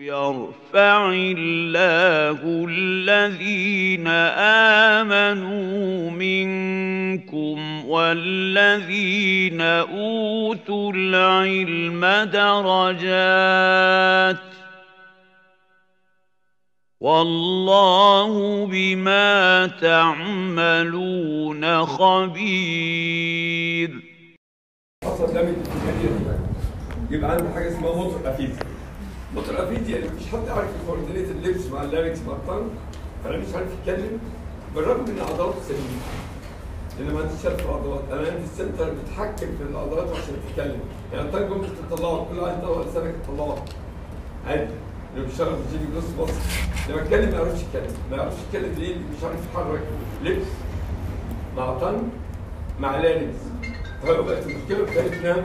يرفع الله الذين آمنوا منكم والذين أوتوا العلم درجات والله بما تعملون خبير حصل دامج في الدنيا دي يبقى عندي حاجه اسمها موتور افيزيا موتور افيزيا يعني مش حد عارف يكوردينيت اللبس مع اللاركس مع الطنج فانا مش عارف يتكلم بالرغم ان عضلاته سليمه لان ما عنديش شرف عضلات انا عندي السنتر بيتحكم في العضلات عشان تتكلم يعني الطنج ممكن تطلعه تقول له عايز تطلع لسانك تطلعه عادي اللي بيشتغل في جيبي بلس بص لما اتكلم ما يعرفش يتكلم ما يعرفش يتكلم ليه مش عارف يتحرك لبس مع طنج مع لاركس فهو بقت المشكله بتاعتنا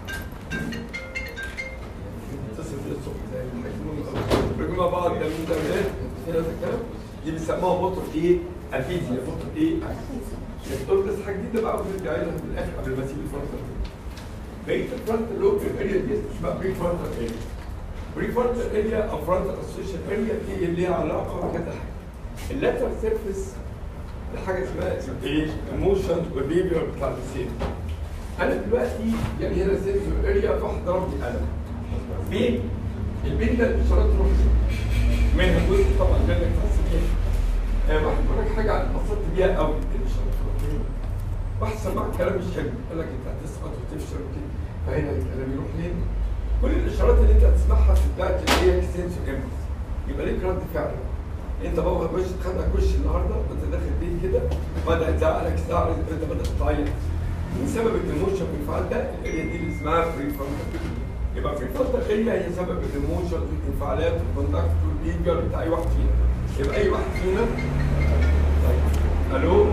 تصل في الصبح زي المجنون بيجوا مع بعض ده من ده وده هنا ده الكلام دي بيسموها موتور ايه؟ افيزيا موتور ايه؟ الدكتور بس حاجه جديده بقى وبيرجع لها في الاخر قبل ما اسيب الفرونتال بقيه الفرونتال لوب اريا دي اسمها بري فرونتال اريا بري فرونتال اريا او فرونتال اسوشيشن اريا دي اللي ليها علاقه بكذا حاجه اللاتر سيرفيس حاجه اسمها ايه؟ الموشن والبيبير بتاع اللسان انا دلوقتي يعني هنا سنسور اريا فواحد ضربني قلم بين البين ده الاشارات تروح منها جزء طبعا منك تحس بيه آه، واحد بيقول لك حاجه اتبسطت بيها قوي الاشارات تروح منها. واحد سمعك كلام مش حلو قال لك انت هتسقط وتفشل وكده فهنا الكلام يروح لين كل الاشارات اللي انت هتسمعها في الباك اللي هي سنسور امبلس يبقى ليك رد فعل انت بابا وش خدك وش النهارده وانت داخل بيه كده بدا يزعلك زعل انت بدات تعيط من سبب الايموشن والانفعال ده الاريا دي اللي اسمها بري فرونتال يبقى بري فرونتال اريا هي سبب الايموشن والانفعالات والكونتاكت والبيهيفير بتاع اي واحد فينا يبقى اي واحد فينا طيب الو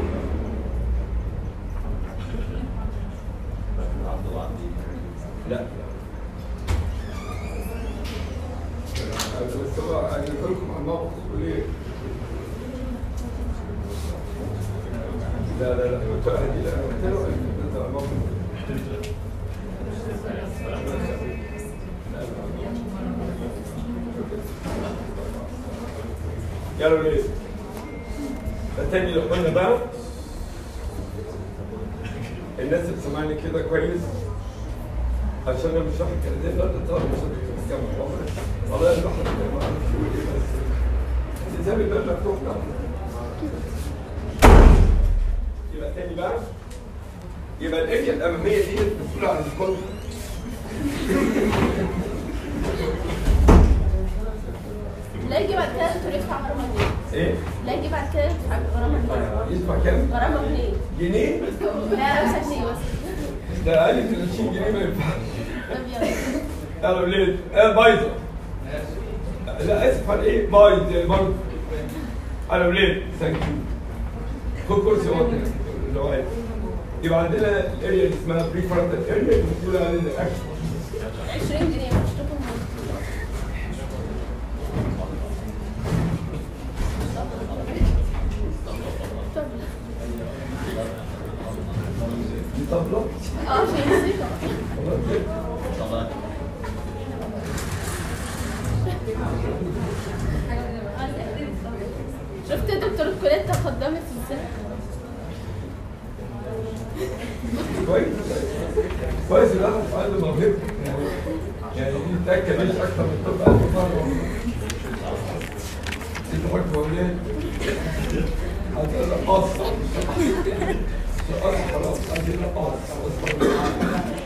لا بس هو انا قلت لكم على الموقف تقول ايه لا لا لا قلت له دي لا قلت له انت على الموقف يلا ليه التاني اللي قلنا بقى الناس اللي سمعني كده كويس عشان انا مش راح الكلمتين لا ده طبعا مش هتتكلم والله الواحد ما اعرفش يقول ايه بس انت سامي الباب مفتوح ده يبقى تاني بقى يبقى الاريا الاماميه دي مسؤوله عن الكل لا يجي بعد كده انتوا يدفع غرامه جنيه ايه؟ لا يجي بعد كده يدفع غرامه جنيه يدفع كام؟ غرامه جنيه جنيه؟ لا 5 جنيه بس ده اقل من 20 جنيه ما ينفعش طب يلا يلا ولاد اه بايظه لا اسف على ايه بايظ زي برضه انا ولاد ثانك يو خد كرسي واطي لو عايز يبقى عندنا الاريا اللي اسمها بري فرونتال اريا مسؤوله عن الاكل 20 جنيه مش تكون دي طبله اه في موسيقى خلاص شفت دكتور كوليتا قدمت ازاي؟ كويس كويس الواحد عنده موهبه يعني يعني دي تاكد مش اكتر من طب ألف مره دي تحط ولاد هترقص رقص خلاص عايزين رقص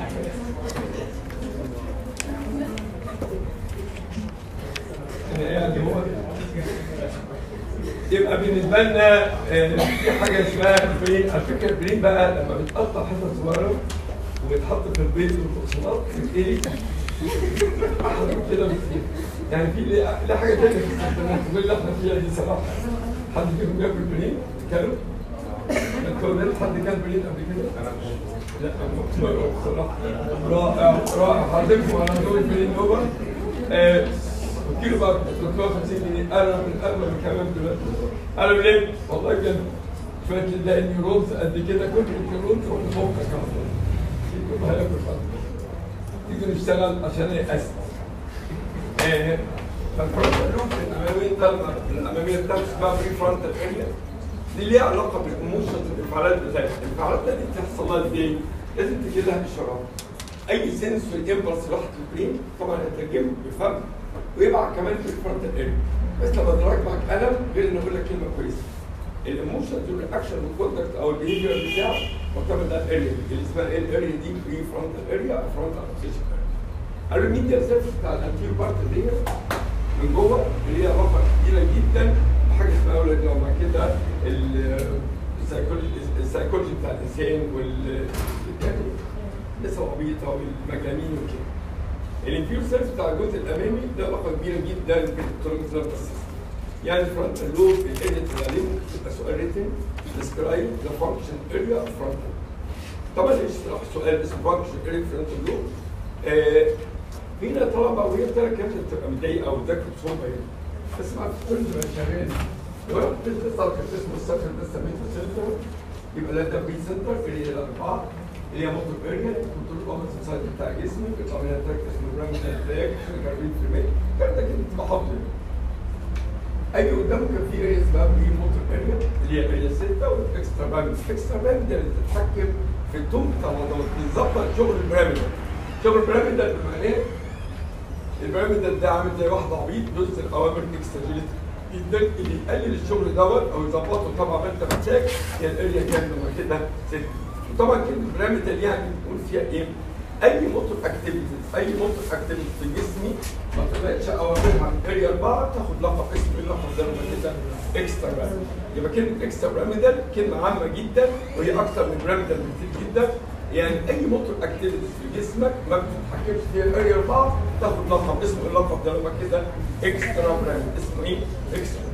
يعني هو يبقى بالنسبه لنا آه، في حاجه اسمها البرين على فكره البرين بقى لما بيتقطع حتت صغيره وبيتحط في البيض والبقسماط ايه حاجات كده بتصير يعني في ليه ليه حاجه ثانيه في السلطنات غير اللي احنا فيها دي صراحه حد فيكم بياكل برين؟ كانوا؟ انتوا ولاد حد كان برين قبل كده؟ انا لا أنا بصراحه رائع رائع هعزمكم على دول برين اوفر آه، كيلو بقى 350 جنيه انا من اغلى كمان دلوقتي انا منين؟ والله بجد شويه تلاقي النيورونز قد كده كل النيورون تروح لمخك على طول كله هياكل بعض تيجي نشتغل عشان يأسس آه، فالفرونتال لوب الاماميه بتاعت- الاماميه بتاعته اسمها بري فرونتال اريا دي ليها علاقه بالايموشنز الانفعالات بتاعتها الانفعالات دي بتحصل لها ازاي؟ لازم تجي لها اشارات اي سنس في الامبلس راحت البرين طبعا هيترجمه بفهم ويبعت كمان في الفرونتال اريا بس لما ادراك معاك قلم غير ان اقول لك كلمه كويسه الايموشنز والرياكشن والكوندكت او البيهيفير بتاعه معتمد على الاريا اللي اسمها ايه الاريا دي بري فرونتال اريا او فرونتال اسوشيشن قالوا الميديا سيرفيس بتاع الانتيريور بارت اللي هي من جوه اللي هي علاقه كبيره جدا بحاجه اسمها اولاد لو مع كده ال- السايكولوجي السايكولوجي بتاع الانسان وال يعني الناس العبيطه والمجانين وكده. الانفيور سيرفيس بتاع الجزء الامامي ده علاقه كبيره جدا بالالكترونيك نيرفس سيستم. يعني الفرونتال لوب الاريا اللي تبقى سؤال ريتن ديسكرايب ذا فانكشن اريا فرونتال. طبعا يشرح سؤال اسمه فانكشن اريا فرونتال لوب. آه، فينا طلبه وهي بتاعت كانت بتبقى متضايقه او ذاكره صعوبه يعني بس ما كنت شغال لو انا كنت بتسال كان اسمه السكر ده سميته سنتر يبقى ده بري سنتر اللي هي الاربعه اللي هي موتور اريا كنت له قمص السايد بتاع جسمي بيطلع منها تراك اسمه برامج تراك 40% كان ده كنت بحفظه اجي قدامه كان في اريا اسمها بري موتور اريا اللي هي اريا 6 والاكسترا باند الاكسترا باند اللي بتتحكم في التوم بتاع العضلات بتظبط شغل البرامج شغل البرامج ده معناه البرامج ده, ده عامل زي واحد عبيط بيصدر اوامر اكستراجيلتي جدا اللي يقلل الشغل دوت او يظبطه طبعا ما انت محتاج هي الاريا كام لما كده ست وطبعا كلمه البرامج ده ليها بنقول فيها ايه؟ اي موتور اكتيفيتيز اي موتور اكتيفيتيز في جسمي ما طلعتش اوامرها من اريا 4 تاخد لقب اسمه ايه اللقب ده لما كده اكسترا برامج يبقى كلمه اكسترا براميدال كلمه عامه جدا وهي اكثر من براميدال بكتير جدا يعني اي موتور اكتيفيتيز في جسمك ما بتتحكمش فيها الاريا 4 تاخد لقب اسمه اللقب ده لما كده اكسترا براند اسمه ايه؟ اكسترا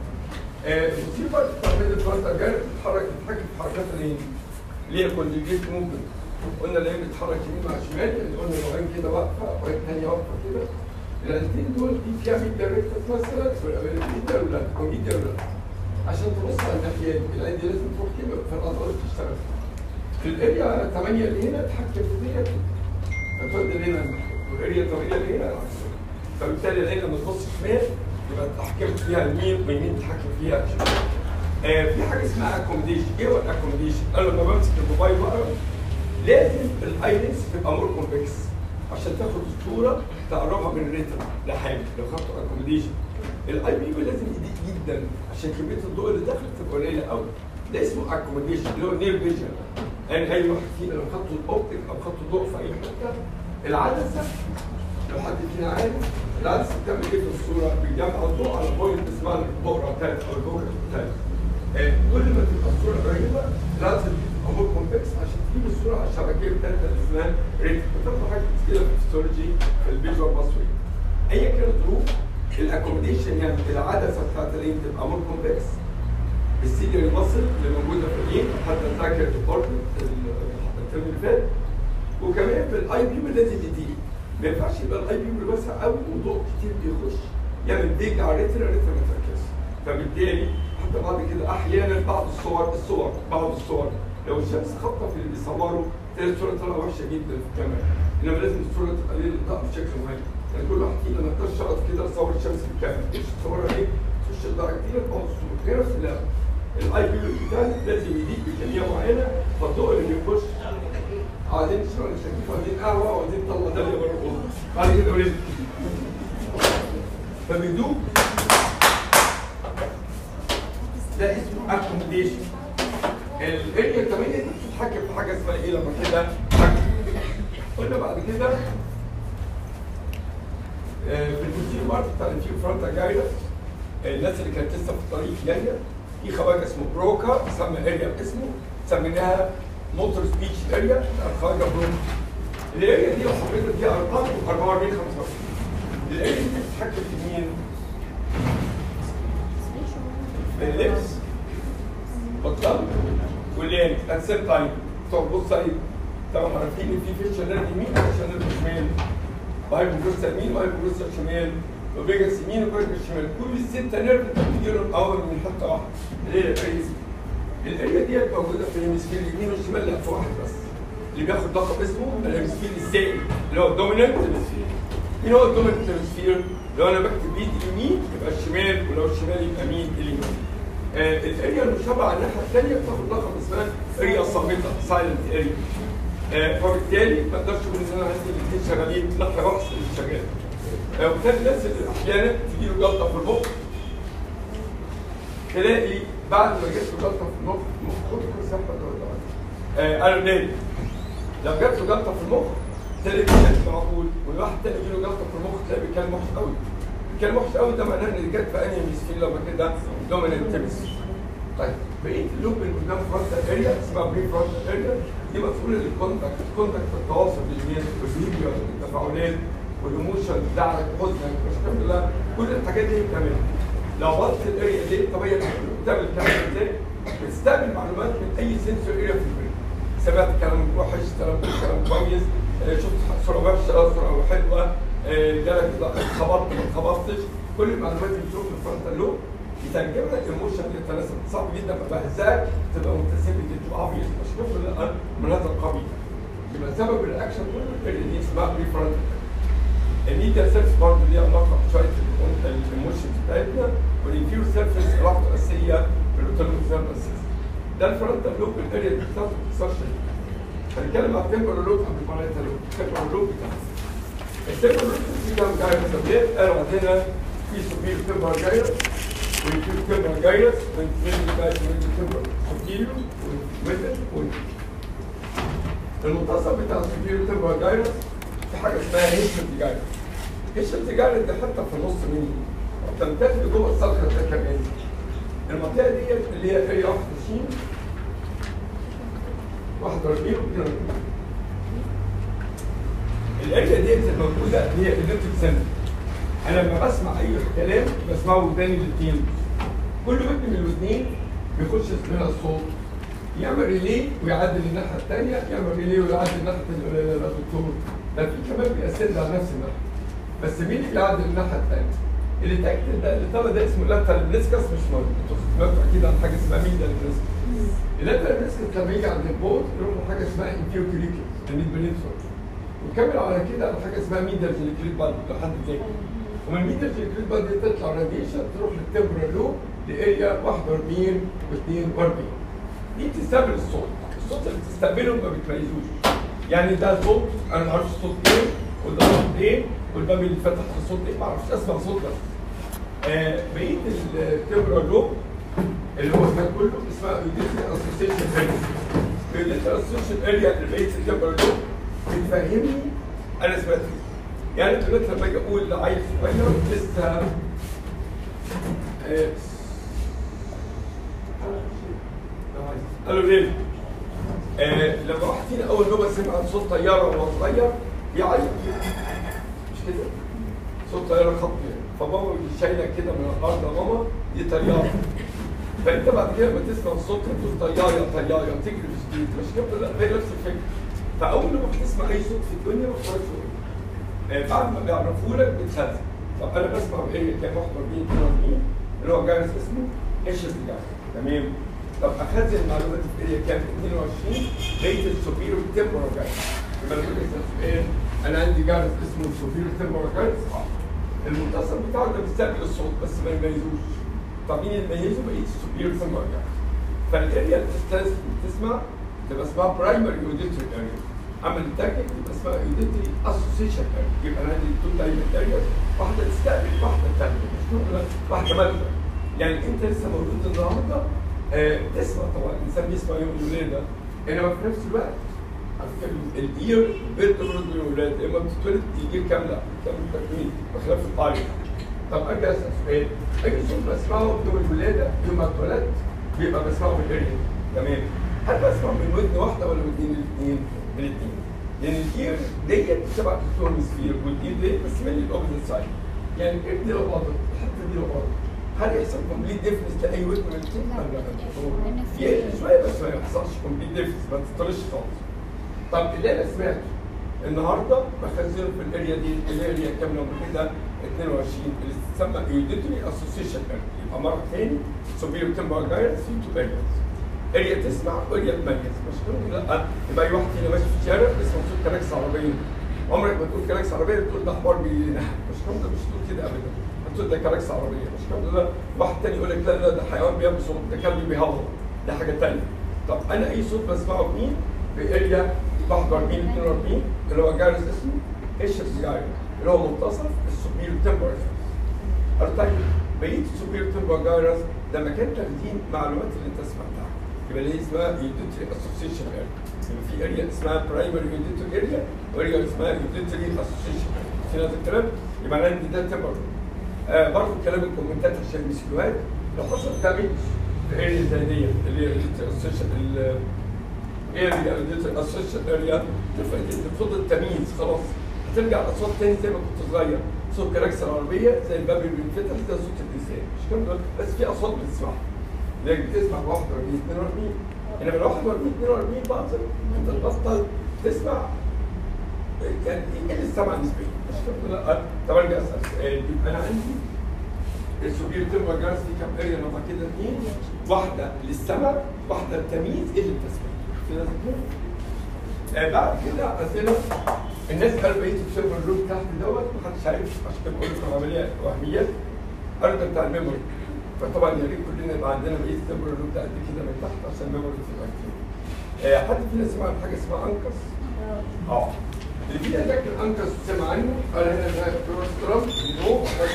في فرق بتاع ميد الفرونت جاي بتتحرك بتتحكم في حركات العين اللي هي كونجيجيت موفمنت قلنا العين بتتحرك يمين مع شمال يعني قلنا لو عين كده واقفه وعين ثانيه واقفه كده العينتين دول دي فيها ميد دايركتد مثلا والابيليتي ولا كونجيجيت ولا عشان تبص على الناحيات العين دي لازم تروح كده فالعضلات تشتغل في الاريا 8 اللي هنا تحكم في ديت فتودي هنا والاريا 8 اللي هنا العكس. فبالتالي العين لما تبص شمال يبقى تحكم فيها يمين ويمين تحكم فيها شمال. آه في حاجه اسمها اكوموديشن، ايه هو الاكوموديشن؟ انا لما بمسك الموبايل بقرا لازم الايلتس تبقى مور كونفكس عشان تاخد الصوره تقربها من الريتم ده حاجه لو خدت اكوموديشن. الاي بي لازم يضيق جدا عشان كميه الضوء اللي داخل تبقى قليله قوي. ده اسمه اكوموديشن اللي هو نير فيجن يعني اي واحد فينا لو خدته الاوبتيك او خدته ضوء في اي حته العدسه لو حد فينا عارف العدسه بتعمل ايه في الصوره؟ بتجمع الضوء على بوينت اسمها البؤره الثالث او البؤره الثالث آه، كل ما تبقى الصوره قريبه العدسه دي بتبقى مور كونفكس عشان تجيب الصوره على الشبكيه الثالثه اللي اسمها ريت بتاخد حاجه كده في الهيستولوجي في الفيجوال باسوي ايا كانت الظروف الاكوموديشن يعني العدسه بتاعت العين تبقى مور كونفكس السيليا مصر اللي موجوده في العين حتى ذاكر الديبارتمنت الترم اللي فات وكمان في الاي بي لازم يضيق ما ينفعش يبقى الاي بي واسع قوي وضوء كتير بيخش يعمل ديج على الريتنا الريتنا ما تركزش فبالتالي حتى بعد كده احيانا بعض الصور الصور بعض الصور لو الشمس خبطه في اللي بيصوروا تلاقي الصوره طالعه وحشه جدا في الكاميرا انما لازم الصوره تبقى ليه الاضاءه بشكل معين يعني كل واحد فينا ما يقدرش يقعد كده يصور الشمس في الكاميرا مش تصورها ايه تخش الضوء كتير تبوظ الصوره غير نفس اللعبه الاي بي الثاني لازم يضيق بكميه معينه فالضوء اللي بيخش عايزين نشرب التكييف عايزين قهوه وعايزين نطلع داليا بره الاوضه بعد كده اوريدي فبيدوب ده اسمه اكوموديشن الاريا 8 دي بتتحكم في حاجه اسمها ايه لما كده حكم قلنا بعد كده آه، في البوتين بارت بتاع الفيو فرونتا جايده الناس اللي كانت لسه في الطريق جايه في خواجه اسمه بروكا سمى اريا باسمه سميناها موتور سبيتش اريا خواجه بروكا الاريا دي لو حطيت فيها ارقام 44 45 الاريا دي بتتحكم في مين؟ في اللبس والطلب واللين ات سيم تايم طب بص عليه طبعا عارفين ان في فيش شلال يمين وفيش شلال شمال وهايبوجلوسا يمين وهايبوجلوسا شمال وفيجاس يمين وفيجاس شمال كل الستة نيرف بتيجي لهم اول من حته واحده اللي هي الاريا الاريا ديت موجوده في الهيمسفير اليمين والشمال لا في واحد بس اللي بياخد لقب اسمه الهيمسفير السائل اللي هو الدومينانت هيمسفير مين هو الدوميننت هيمسفير؟ لو انا بكتب بايدي اليمين يبقى الشمال ولو الشمال يبقى مين اليمين آه الاريا المشابهه على الناحيه الثانيه بتاخد لقب اسمها اريا صامته سايلنت اريا آه فبالتالي ما اقدرش اقول ان انا عندي الاثنين شغالين ناحيه واحده اللي شغال آه وبالتالي الناس اللي احيانا تجي له جلطه في المخ تلاقي بعد ما جت له جلطه في المخ المخ خد كل صحه آه انا نايم لو جات له جلطه في المخ تلاقي بيتكلم معقول والواحد تاني يجي له جلطه في المخ تلاقي بيتكلم وحش قوي بيتكلم وحش قوي ده معناه ان جت في انهي مسكين لما كده دوميننت هيمسفير طيب بقيه اللوب اللي قدام فرونتال اريا اسمها بري فرونتال اريا دي مسؤوله للكونتاكت الكونتاكت التواصل بالجنين والبيهيفير التفاعلات والايموشن بتاعك حزنك مشاكل كلها كل الحاجات دي بتعملها لو بصت الاريا دي طبيعي بتعمل الكلام ازاي؟ بتستقبل معلومات من اي سنسور اريا في البرين سمعت كلام وحش كلام كلام كويس آه، شفت صوره وحشه صوره حلوه آه، جالك خبطت ما خبطتش كل المعلومات اللي بتشوف الفرونتال لوب يترجمها الايموشن يتناسب صعب جدا ما بهزاك تبقى مبتسم جدا تبقى عبيط مش كفر لا من هذا القبيل يبقى سبب الاكشن كله الاريا دي اسمها بري فرونتال الميديا سيرفس برضه ليها علاقه بشويه الايموشنز بتاعتنا والانفيور سيرفس علاقه اساسيه بالاوتونوميك نيرفس سيستم ده الفرونتال لوب الاريا دي بتاعته باختصار شديد هنتكلم عن التمبرال لوب قبل ما ننسى لوب التمبرال لوب بتاعته التمبرال لوب في كام جايرس قبل قالوا عندنا في سوبير تمبرال جايرس وفي تمبرال جايرس وفي تمبرال سوبيريور وميدل المنتصف بتاع السوبيريور تمبرال جايرس في حاجه اسمها هيشن جايرس هيشن جايرس دي حته في النص مني تمتد جوه الصخره ده كمان المنطقه ديت اللي هي اريا 21 41 و الاريا ديت الموجوده هي الالكتريك سنتر انا لما بسمع اي كلام بسمعه وداني الاثنين كل ودن من الاثنين بيخش منها الصوت يعمل ريلي ويعدل الناحيه الثانيه يعمل ريلي ويعدل الناحيه الثانيه يا دكتور ده في كمان بيأسد على نفس الناحيه بس مين اللي بيعدل الناحيه الثانيه؟ اللي تاكد ده اللي طلع ده اسمه لاترال نسكس مش موجود انتوا سمعتوا اكيد عن حاجه اسمها ميدا نسكس اللاترال نسكس لما يجي عند البوت يروح حاجه اسمها انفيو كريكلس الميد بنفسه وكمل على كده على حاجه اسمها ميدا جليكريت بادي لو حد ذاكر ومن ميدا جليكريت بادي تطلع راديشن تروح للتمبرال لوب لاريا 41 و42 دي بتستقبل الصوت الصوت اللي بتستقبله ما بتميزوش يعني ده صوت انا ما اعرفش صوت ايه وده صوت ايه والباب اللي فتح في صوت ايه ما اعرفش اسمع صوت بس آه بقيه التمبرال لوب اللي هو ده كله اسمها ايديتي اسوسيشن اريا ايديتي اسوسيشن اريا اللي بقيه التمبرال لوب بتفهمني انا سمعت ايه يعني دلوقتي لما اجي اقول لعيل صغير لسه آه، قالوا ليه؟ آه لما واحد فينا اول نوبه سمع صوت طياره وهو صغير يعيط مش كده؟ صوت طياره خط فماما شايله كده من الارض يا ماما دي طياره فانت بعد كده لما تسمع الصوت تقول طياره طياره تجري في شديد مش كده لا هي نفس الفكره فاول ما بتسمع اي صوت في الدنيا ما بتعرفش آه بعد ما بيعرفوا لك بتخزن طب انا بسمع بايه كام 41 42 اللي هو جايز اسمه ايش الجايز تمام طب اخزن المعلومات في اريا كام 22 بقيه السوبيرو تمبرال جايز يبقى انا كنت سؤال انا عندي جايز اسمه سوبيرو تمبرال جايز المنتصف بتاعه ده بيستقبل الصوت بس ما يميزوش طب مين اللي يميزه بقيه السوبيرو تمبرال جايز فالاريا اللي بتستس- بتسمع تبقى اسمها برايمري اوديتوري اريا اما التاكل يبقى اسمها اوديتوري اسوسيشن اريا يبقى انا عندي تو دايما اريا واحده تستقبل واحده تاكل مش نقول واحده مالكه يعني انت لسه مولود النهارده آه تسمع طبعا الانسان بيسمع يوم الولاده انما في نفس الوقت على فكره الاير بتولد من الولاده اما بتتولد الاير كامله كامل التكوين بخلاف الطاير طب ارجع اسال سؤال اي صوت بسمعه يوم الولاده يوم ما اتولدت بيبقى بسمعه بالاريا تمام هل بسمع من ودن واحده ولا من ودنين الاثنين؟ من الاثنين لان الاير ديت تبع الدكتور مسفير والاير ديت بس من الاوبزيت سايد يعني الاير دي لو باظت الحته دي لو باظت هل يحصل كومبليت ديفنس لاي ودن من الاثنين؟ لا لا يقل شويه بس ما يحصلش كومبليت ديفنس ما تطرش خالص طب اللي انا سمعته النهارده بخزنه في الاريا دي الاريا كامله كده 22 اللي تسمى ايوديتوري اسوسيشن يبقى مره ثاني سوبيريور تمبر جايرس في تو ارياز اريا تسمع واريا تميز مش كده لا يبقى اي واحد فينا ماشي في الشارع بيسمع صوت كلاكس عربيه عمرك ما تقول كلاكس عربيه تقول ده حمار بينحت مش الكلام ده مش تقول كده ابدا هتقول ده كلاكس عربيه مش الكلام ده واحد تاني يقول لك لا لا ده حيوان بيعمل صوت ده كلب بيهوهو ده حاجه تانيه طب انا اي صوت بسمعه بمين؟ باريا 41 42 اللي هو جارس اسمه ايشس جاير اللي هو منتصف السوبير تمبرتشر قال طيب بقيه السوبير تمبر جايرس لما كانت تاخدين معلومات اللي انت سمعتها يبقى اللي اسمها يوديتري اسوسيشن اريا يبقى في اريا اسمها برايمري يوديتري اريا واريا اسمها يوديتري اسوسيشن في هذا الكلام يبقى انا عندي ده تمبر آه برضه كلام الكومنتات عشان المسكوات لو حصل دامج في اريا زي دي اللي هي اليوديتري اسوسيشن اريا اليوديتري اسوسيشن اريا المفروض التمييز خلاص هترجع الاصوات تاني زي ما كنت صغير صوت كراكس العربيه زي الباب اللي بينفتح ده صوت الانسان مش كده ده؟ بس في اصوات بتسمعها لكن بتسمع 41 42 انما ال 41 42 باطل انت تبطل تسمع يعني يقل السمع نسبيا مش كده لا طب ارجع اسال سؤال يبقى انا عندي السوبير تمبر جارس في كام اريا لما كده اثنين واحده للسمع واحده للتمييز ايه اللي بتسمع في ناس كده آه بعد كده اسئله الناس قالوا بقيت السيرفر روم تحت دوت محدش عارف عشان كده بقول لكم عمليه وهميات قالوا ده بتاع الميموري فطبعا يا ريت كلنا يبقى عندنا بقيه السيرفر روم قد كده من تحت عشان الميموري تبقى كتير. آه حد فينا سمع عن حاجه اسمها انكس؟ اه اللي فينا ذاك الانكس سمع عنه قال هنا ده كوليسترول نو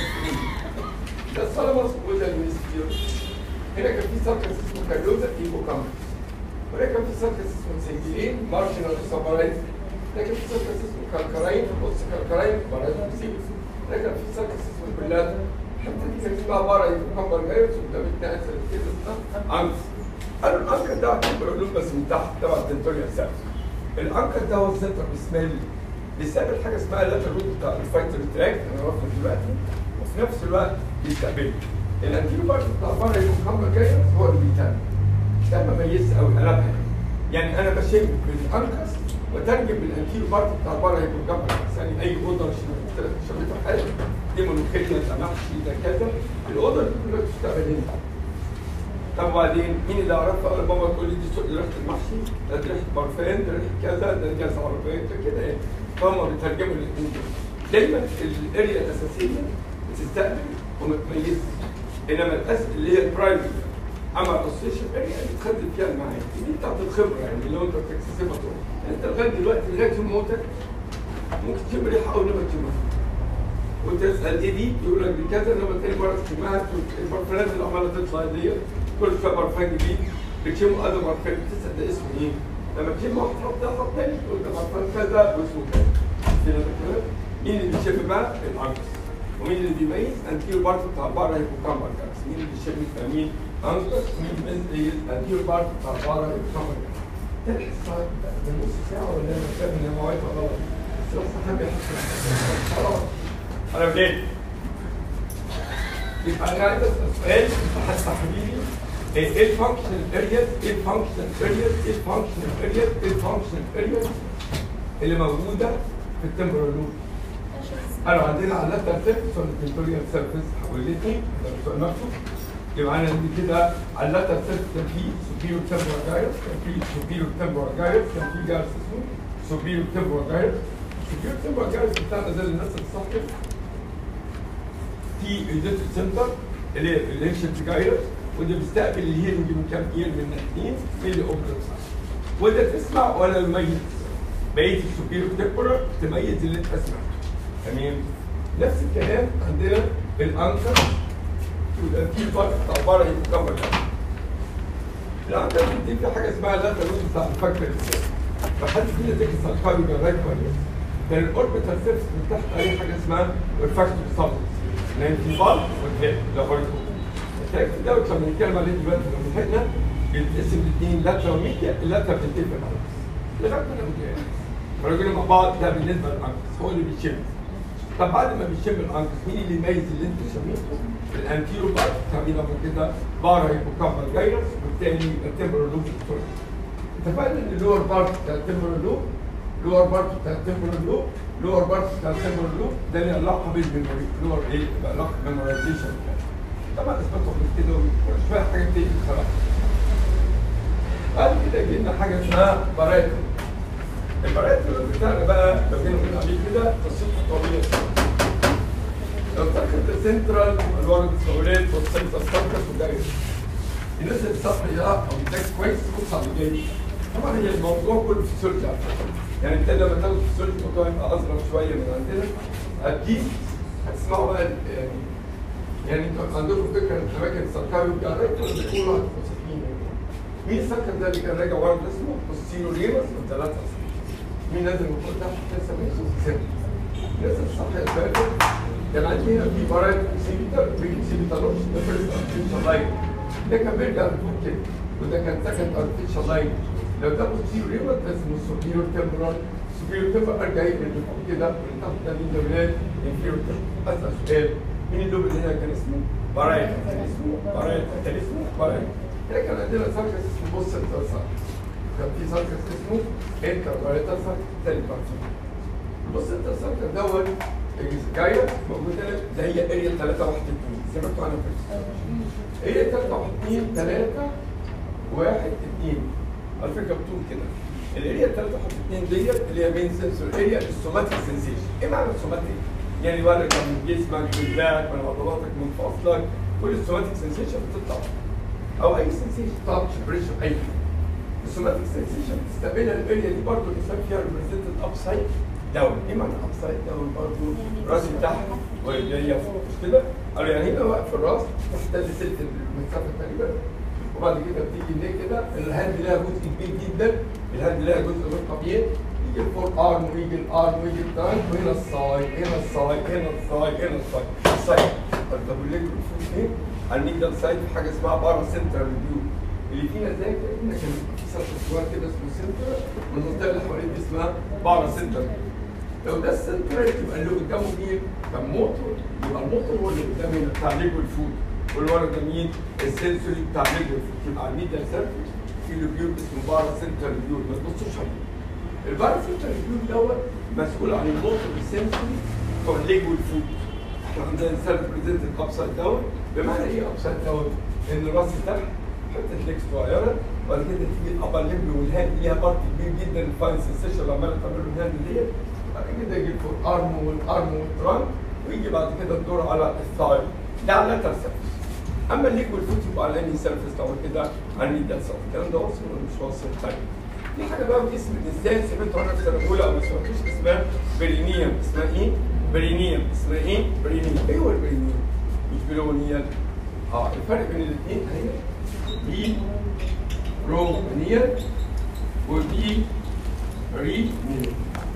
ده السلمس وده الميستير هنا كان في سيركس اسمه كالوزا ايبوكامبس وهنا كان في سيركس اسمه سنجلين مارشنال سبرايز لكن في سيركس اسمه كالكراين بص كالكراين برايز بسيبس لكن في سيركس اسمه بلاد الحته دي كان اسمها بارا يتكبر جايبس وده بتاعت كده اسمها انكس قالوا الانكر ده هتبقى علوم بس من تحت تبع التنتوريا سيركس الانكر ده هو السنتر بسمال بيستقبل حاجه اسمها لاتر روت بتاع الفايتر تراك انا عرفنا دلوقتي وفي نفس الوقت بيستقبله الانتيرو بارت بتاع بارا يتكبر جايبس هو اللي بيتم ده مميز قوي قلبها يعني انا بشم بالانكس وترجم بالانتيرو بارت بتاع بره يكون جنب يعني اي اوضه شميتها حاجه دي ملوخيه ده محشي ده كذا الاوضه دي كلها بتشتغل هنا طب وبعدين مين اللي عرفها؟ قال بابا تقول لي دي صوت ريحه المحشي ده دي ريحه برفان ده ريحه كذا ده جاز عربيه ده كده يعني فهم بيترجموا الاثنين دول دايما الاريا الاساسيه بتستقبل ومتميزه انما الاسم اللي هي البرايمري اما الاسوشيشن اريا اللي تخدم فيها المعاني دي بتاعت الخبره يعني اللي هو انت بتكتسبها طول انت لغايه دلوقتي لغايه موتك ممكن تشم ريحه اول ما تشمها وتسال ايه دي يقول لك دي كذا انما تاني مره تشمها البرفانات اللي عماله تطلع دي كل شويه برفان جديد بتشم هذا برفان بتسال ده اسمه ايه؟ لما تشم واحد حط ده حط تاني تقول ده برفان كذا واسمه كذا كده الكلام مين اللي بيشم بقى؟ الانكس ومين اللي بيميز؟ انتيرو بارت بتاع بره هيبوكامبر كاكس مين اللي بيشم مين؟ انكس مين اللي انتيرو بارت بتاع بره هيبوكامبر كاكس تلحق الساعة من نص ساعة ولا أنا فاهم إن المواعيد غلط بس بس حابب يحس خلاص أنا بديت يبقى أنا عايز أسأل سؤال حتى حبيبي ايه الفانكشنال ارياز ايه الفانكشنال ارياز ايه الفانكشنال ارياز ايه الفانكشنال ارياز اللي موجوده في التمبرال لوب قالوا عندنا على اللاتر سيرفيس ولا التمبريال سيرفيس حولتني ده السؤال نفسه يبقى انا عندي كده على اللاتر سيرفيس كان في سوبيرو تمبرال جايرس كان في سوبيرو تمبرال جايرس كان في جايرس اسمه سوبيرو تمبرال جايرس سوبيرو تمبرال جايرس بتاعنا زي الناس اللي صحت في ايديت سنتر اللي هي الانشنت جايرس وده بيستقبل الهيرنج من كام اير من الاثنين ملي اوبرا وده تسمع ولا يميز بقيه السوبيرو تمبرال تميز اللي انت سمعته تمام نفس الكلام عندنا الانكر والانتيل بارت بتاع بره يتكبر الانكر دي في حاجه اسمها لا تلوث بتاع الفكر فحد فينا ذاكر سالكاري جرايد كويس كان الاوربيتال سيرفس من تحت عليه حاجه اسمها الفاكتور سبلس الانتيبال والهيد لابوريتور التراكتور دوت لما نتكلم عليه دلوقتي لو لحقنا بيتقسم لاثنين لاترال ميديا اللاترال بتنتهي في الانكس لغايه ما ناخد فالراجل مع بعض ده بالنسبه للانكس هو اللي بيشم طب بعد ما بيشم الانكس مين اللي يميز اللي انت شميته؟ الانتيرو بارت تعمل لما كده بارا هيبوكامبال جايرس والتاني التمبرال لوب الكتروني اتفقنا ان اللور بارت بتاع التمبرال لوب لور بارت بتاع التمبرال لوب لور بارت بتاع التمبرال لوب ده له علاقه بالميموري لور ايه؟ يبقى علاقه بالميمورايزيشن طبعا اثبتوا من كده وشويه حاجات تاني بصراحه بعد كده جبنا حاجه اسمها بارايتو الباراتيولار بتاعنا بقى لو جينا قلنا عليه كده قصته طويله لو فاكر السنترال الورد السولات والسنتر ساركس والدايركت الناس اللي بتصحي ده او بتذاكر كويس تبص على اللي جاي طبعا هي الموضوع كله في السيرج على فكره يعني انت لما تاخد في السيرج الموضوع يبقى اصغر شويه من عندنا اكيد هتسمعوا بقى ال- يعني يعني انتوا عندكم فكره ان اماكن السركاوي بتاع الريت ولا بيكونوا واحد مساكين مين السكر ده اللي كان راجع ورا اسمه بوستيرو ريمس وثلاثه مين نازل من فوق تحت لسه ميسوس سن لسه الصح يا شباب كان عندي هنا في مرض سيبيتال بيجي سيبيتال لوش ده فيرست ارتفيشال لاين ده كان بيرجع لفوق كده وده كان سكند ارتفيشال لاين لو ده بوستيرو ريمس ده اسمه سوبيرو تمبرال سوبيرو تمبرال ارجع يجري لفوق كده من تحت ده مين دولات انفيرو اسال سؤال مين اللوب اللي هنا كان اسمه بارايت كان اسمه بارايت كان اسمه بارايت هنا كان عندنا ساركس اسمه بوست ساركس كان في ساركس اسمه انتر بارايت ساركس تاني بارتي بص انت الساركس دوت جايه موجوده هنا ده هي اريا 3 1 2 زي ما انتوا عارفين اريا 3 1 2 3 1 2 على فكره بتقول كده الاريا 3 1 2 ديت اللي هي مين سنسور اريا السوماتيك سنسيشن ايه معنى السوماتيك؟ يعني ورق من جسمك من باك من عضلاتك من فصلك كل السوماتيك سنسيشن بتطلع او اي سنسيشن تاتش بريشر اي حاجه السوماتيك سنسيشن بتستقبلها الاريا دي برضه الانسان فيها ريبريزنتد اب سايد داون ايه معنى اب سايد داون برضه راسي تحت وجايه فوق مش كده؟ قالوا يعني هنا واقف الراس تحتل سلت المسافه تقريبا وبعد كده بتيجي ليه كده الهاند لها جزء كبير جدا الهاند لها جزء غير طبيعي يجي الفور ارم ويجي الارم ويجي الترانك وهنا السايد هنا السايد هنا السايد هنا السايد السايد طب وليه الفوت ايه؟ على الميدل سايد في حاجه اسمها بارا سنترال فيو اللي فينا زي كده كان في سطح صغير كده اسمه سنتر والمنطقه اللي حواليه دي اسمها بارا سنترال لو ده السنترال يبقى اللي قدامه مين؟ كان موتور يبقى الموتور هو اللي قدام هنا بتاع ليجو الفود والورا ده مين؟ السنسوري بتاع ليجو الفود يبقى على الميدل سيرفيس في لوبيول اسمه بارا سنترال فيو ما تبصوش عليه البارا سنترال فيو دوت مسؤول عن الموتور السنسوري بتوع ليجو الفود احنا عندنا انسان بريزنتد ابسايد داون بمعنى ايه ابسايد داون؟ ان راسي تحت حته ليكس صغيره وبعد كده تيجي الابر ليمب والهاند ليها بارت كبير جدا الفاين سنسيشن اللي عماله تعمله الهاند ديت بعد كده يجي الفور ارم والارم والترانك ويجي بعد كده الدور على الثاي ده على اللاتر سيرفيس اما الليج والفوت يبقى على انهي سيرفيس لو كده على الميدال سيرفيس الكلام ده واصل ولا مش واصل طيب في حاجه بقى باسم الانسان سمعتوا عنها في سنه اولى او ما سمعتوش اسمها برينيوم اسمها ايه؟ برينيوم اسمها ايه؟ برينيوم ايه هو البرينيوم؟ مش بلونيال اه الفرق بين الاثنين اهي دي برونيال ودي برينيال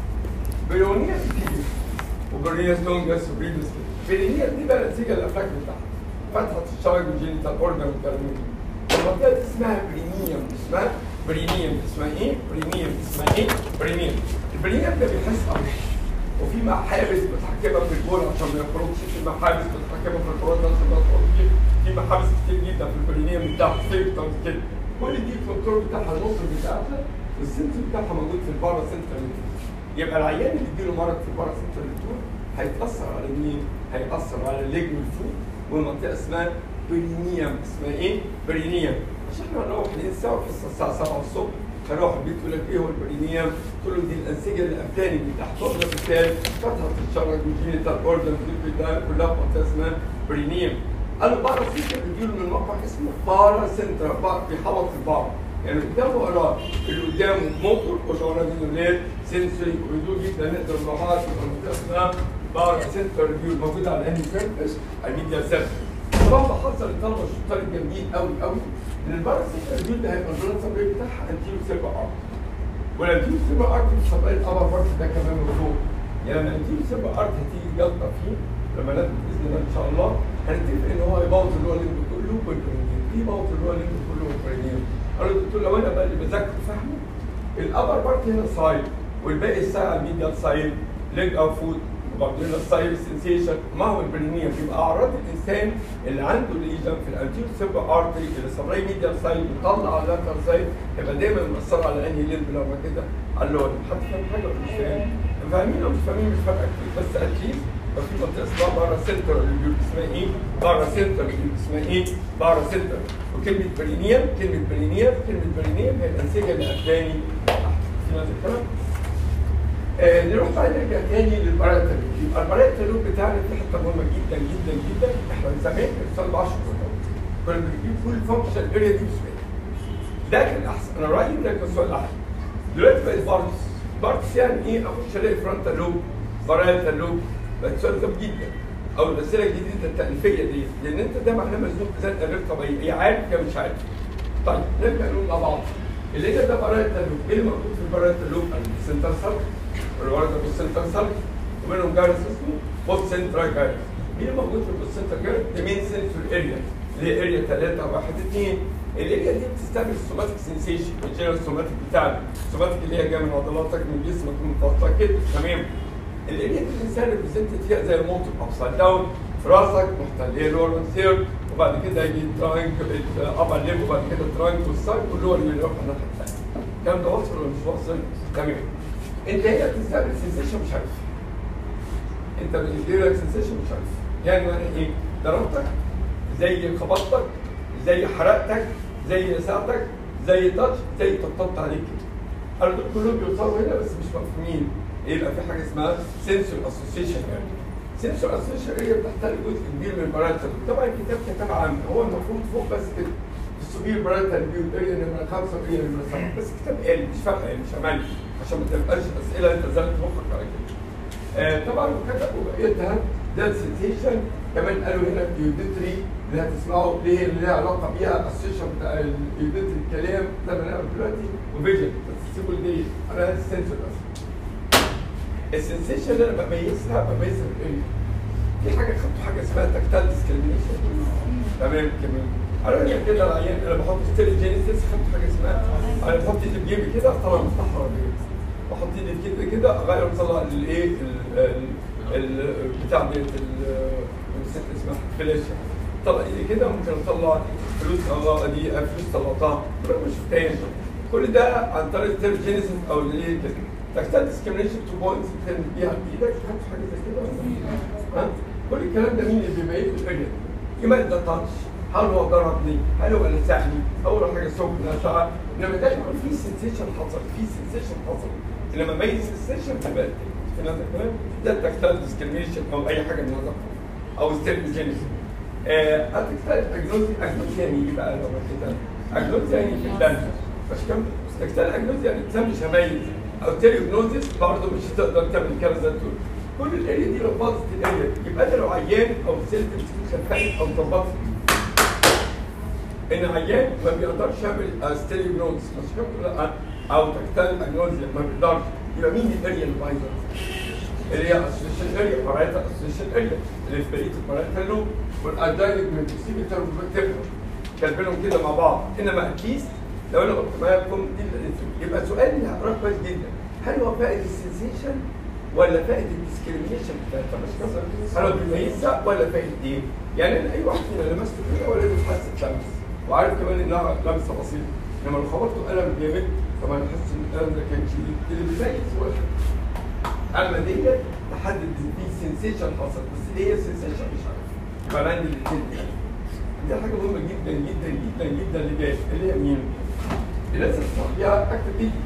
برونيال كتير وبرونيال لونجس وبريدس برينيال دي بقى النتيجه الافلاك بتاعها فتحه الشايب والجينيتال اورجن والكلام ده المنطقه دي اسمها برينيوم اسمها برينيوم اسمها ايه؟ برينيوم اسمها ايه؟ برينيوم البرينيوم ده بيحس قوي وفي محابس متحكمه في البول عشان ما يخرجش في محابس متحكمه في البول عشان ما يخرجش في محابس كتير جدا في البرينيوم بتاعها سيكتورز كده كل دي الكنترول بتاعها النصر بتاعها والسنسور بتاعها موجود في البارا سنترال يبقى العيان اللي اديله مرض في البارا سنترال هيتاثر على مين؟ هيتاثر على الليج والفوت والمنطقه اسمها برينيوم اسمها ايه؟ برينيوم عشان احنا هنروح ننسى الساعه 7 الصبح هروح البيت يقول لك ايه هو البرينيوم؟ تقول له دي الانسجه اللي قبلاني من تحت تقدر مثال فتحه الشرج والجينيتال اورجن دي كلها كلها في منطقه اسمها برينيوم قالوا بارا سنتر بيجيله من موقع اسمه بارا سنتر بارا بيحوط في البارا يعني قدامه وراه اللي قدامه موتور واللي وراه دي نولاد سنسوري وهدوء جدا نقدر نروحها في منطقه اسمها بارا سنتر فيو موجوده على الاني سيرفيس الميديا سيرفيس طبعا بحذر الطلبه الشطار الجامدين قوي قوي ان البارا سنتر فيو ده هيبقى البلاد سبلاي بتاعها انتيرو سيرفر ارت والانتيرو سيرفر ارت مش هتلاقي الابر بارت ده كمان من فوق يعني لما الانتيرو سيرفر ارت هتيجي جلطه فيه لما نازل باذن الله ان شاء الله هنتفق ان هو يبوظ اللي هو الليمب كله والبرينيوم يبوظ اللي هو الليمب كله والبرينيوم قالوا الدكتور لو انا بقى اللي بذاكر فاهمه الابر بارت هنا سايد والباقي الساعه الميديال سايد ليج او فوت وبعدين السايد سنسيشن ما هو البرينيوم يبقى اعراض الانسان اللي عنده ليجن في الانتيرو سيرفر ارتري اللي سبراي ميديال سايد وطلع على اللاتر سايد يبقى دايما مأثر على انهي ليمب لو ما كده على اللور حد فاهم حاجه ولا مش فاهم؟ فاهمين او مش فاهمين مش فارقه كتير بس اتليست ففي منطقه اسمها بارا سنتر اللي بيقول اسمها ايه؟ بارا سنتر اللي بيقول اسمها ايه؟ بارا سنتر وكلمه برينيوم كلمه برينيوم كلمه برينيوم هي الانسجه اللي قدامي في هذا الكلام آه نروح بقى نرجع تاني للبراءة اللوب يبقى البراءة اللوب بتاعنا دي حته مهمه جدا جدا جدا احنا زمان بنصلي 10 كنا بنجيب كل فانكشن اريا دي بسؤال ده كان احسن انا رايي ده كان سؤال احسن دلوقتي بقت بارتس بارتس يعني ايه اخش الاقي فرونتال لوب براءة اللوب بقت سؤال غريب جدا او الاسئله الجديده التاليفيه دي لان انت ده معناه مزنوق بزنقه غير طبيعيه يا عارف يا مش عارف طيب نرجع نقول مع بعض اللي ده براءة اللوب ايه اللي موجود في براءة اللوب السنتر سيركل الورقه بالسنتر سيركل ومنهم جارس اسمه بوت سنترال جارس مين اللي موجود في البوت سنتر جارس؟ ده مين سنسور اريا اللي هي اريا 3 1 2 الاريا دي بتستقبل السوماتيك سنسيشن الجنرال سوماتيك بتاعنا السوماتيك اللي هي جايه من عضلاتك من جسمك من فصلك كده تمام الاريا دي الانسان ريبريزنتد فيها زي الموتور ابسايد داون في راسك محتل ايه لور ثيرد وبعد كده يجي ترانك ابر ليب وبعد كده ترانك والسايد واللور اللي يروح الناحيه الثانيه الكلام ده واصل ولا مش واصل؟ تمام انت هي بتستقبل سنسيشن مش عارف انت بتدي لك سنسيشن مش عارف يعني معنى ايه؟ ضربتك زي خبطتك زي حرقتك زي ساعتك زي تاتش زي طبطبت عليك كده انا دول كلهم بيوصلوا هنا بس مش مفهومين يبقى في حاجه اسمها سنسور اسوسيشن يعني سنسور اسوسيشن هي بتحتل جزء كبير من الباراتال طبعا الكتاب كتاب عام هو المفروض فوق بس كده السوبير باراتال فيو اريا نمره خمسه واريا نمره سبعه بس كتاب قال مش فارقه يعني مش عملي عشان ما تبقاش اسئله انت زلت مخك على كده آه طبعا وكتبوا بقيتها ده السنسيشن كمان قالوا هنا اليوديتري اللي هتسمعوا ليه اللي ليها علاقه بيها السيشن بتاع اليوديتري الكلام زي ما نعمل دلوقتي وفيجن بس سيبوا دي انا السنسور بس السنسيشن اللي انا بميزها بميزها بايه؟ في حاجه خدتوا حاجه اسمها تكتال ديسكريميشن تمام كمان انا كده العيان انا بحط ستيل جينيسيس خدت حاجه اسمها انا بحط ايدي في جيبي كده طلع مفتاح عربيه بحط ايدي كده كده اغير اطلع الايه ال- ال- ال- بتاع ديت ال- نسيت اسمها فلاشه طلع ايدي كده ممكن اطلع فلوس اه دي فلوس طلعتها كل ما شفتهاش كل ده عن طريق ستيل جينيسيس او الايه كده تكتال ديسكريميشن تو بوينتس بتعمل بيها بايدك خدت حاجه زي كده ولا لا؟ ها كل الكلام ده مين اللي بيميز الاريا كمان ده تاتش هل هو ضربني؟ هل هو لسعني؟ اول حاجه سخنه ساعه انما ده يكون في سنسيشن حصل في سنسيشن حصل انما ميز السنسيشن تبقى في هذا الكلام ده التكتال ديسكريميشن او اي حاجه من هذا القبيل او ستيرجينيس التكتال اجنوزي اجنوزي يعني ايه بقى لو كده؟ اجنوزي يعني في الدم مش كم تكتال اجنوزي يعني الانسان مش هميز او تيريوجنوزيس برضه مش هتقدر تعمل الكلام ده تقول كل الاريا دي لو باظت الاريا دي يبقى انا لو عيان او سيلف خلفيه او ظبطت ان عيان ما بيقدرش يعمل ستيريوجنوز مش كده لا او تكتال اجنوزيا ما بيقدرش يبقى مين الاريا اللي بايظه؟ اللي هي اسوشيشن اريا بارايتا اسوشيشن اريا اللي في بقيه البارايتا لوب والاداينك من السيمتر والبكتيريا كاتبينهم كده مع بعض انما اكيد لو انا قلت معاكم دي اللي- يبقى سؤال اللي هقراه كويس جدا هل هو فائد السنسيشن ولا فائد الديسكريميشن بتاعتها مش مثلا هل هو بيميزها ولا فائد ايه؟ يعني انا اي واحد فينا لمسته كده ولا لازم حاسه لمس وعارف كمان انها لمسه بسيطه لما لو خبطته قلم جامد طبعا احس ان القلم ده كان شديد اللي بيميز هو الحد. اما ديت تحدد في سنسيشن حصل بس ايه السنسيشن مش عارف يبقى انا عندي الاثنين دي حاجه مهمه جدا جدا جدا جدا اللي جايه اللي هي مين؟ الناس اللي بتطلع بيها اكتب ايدي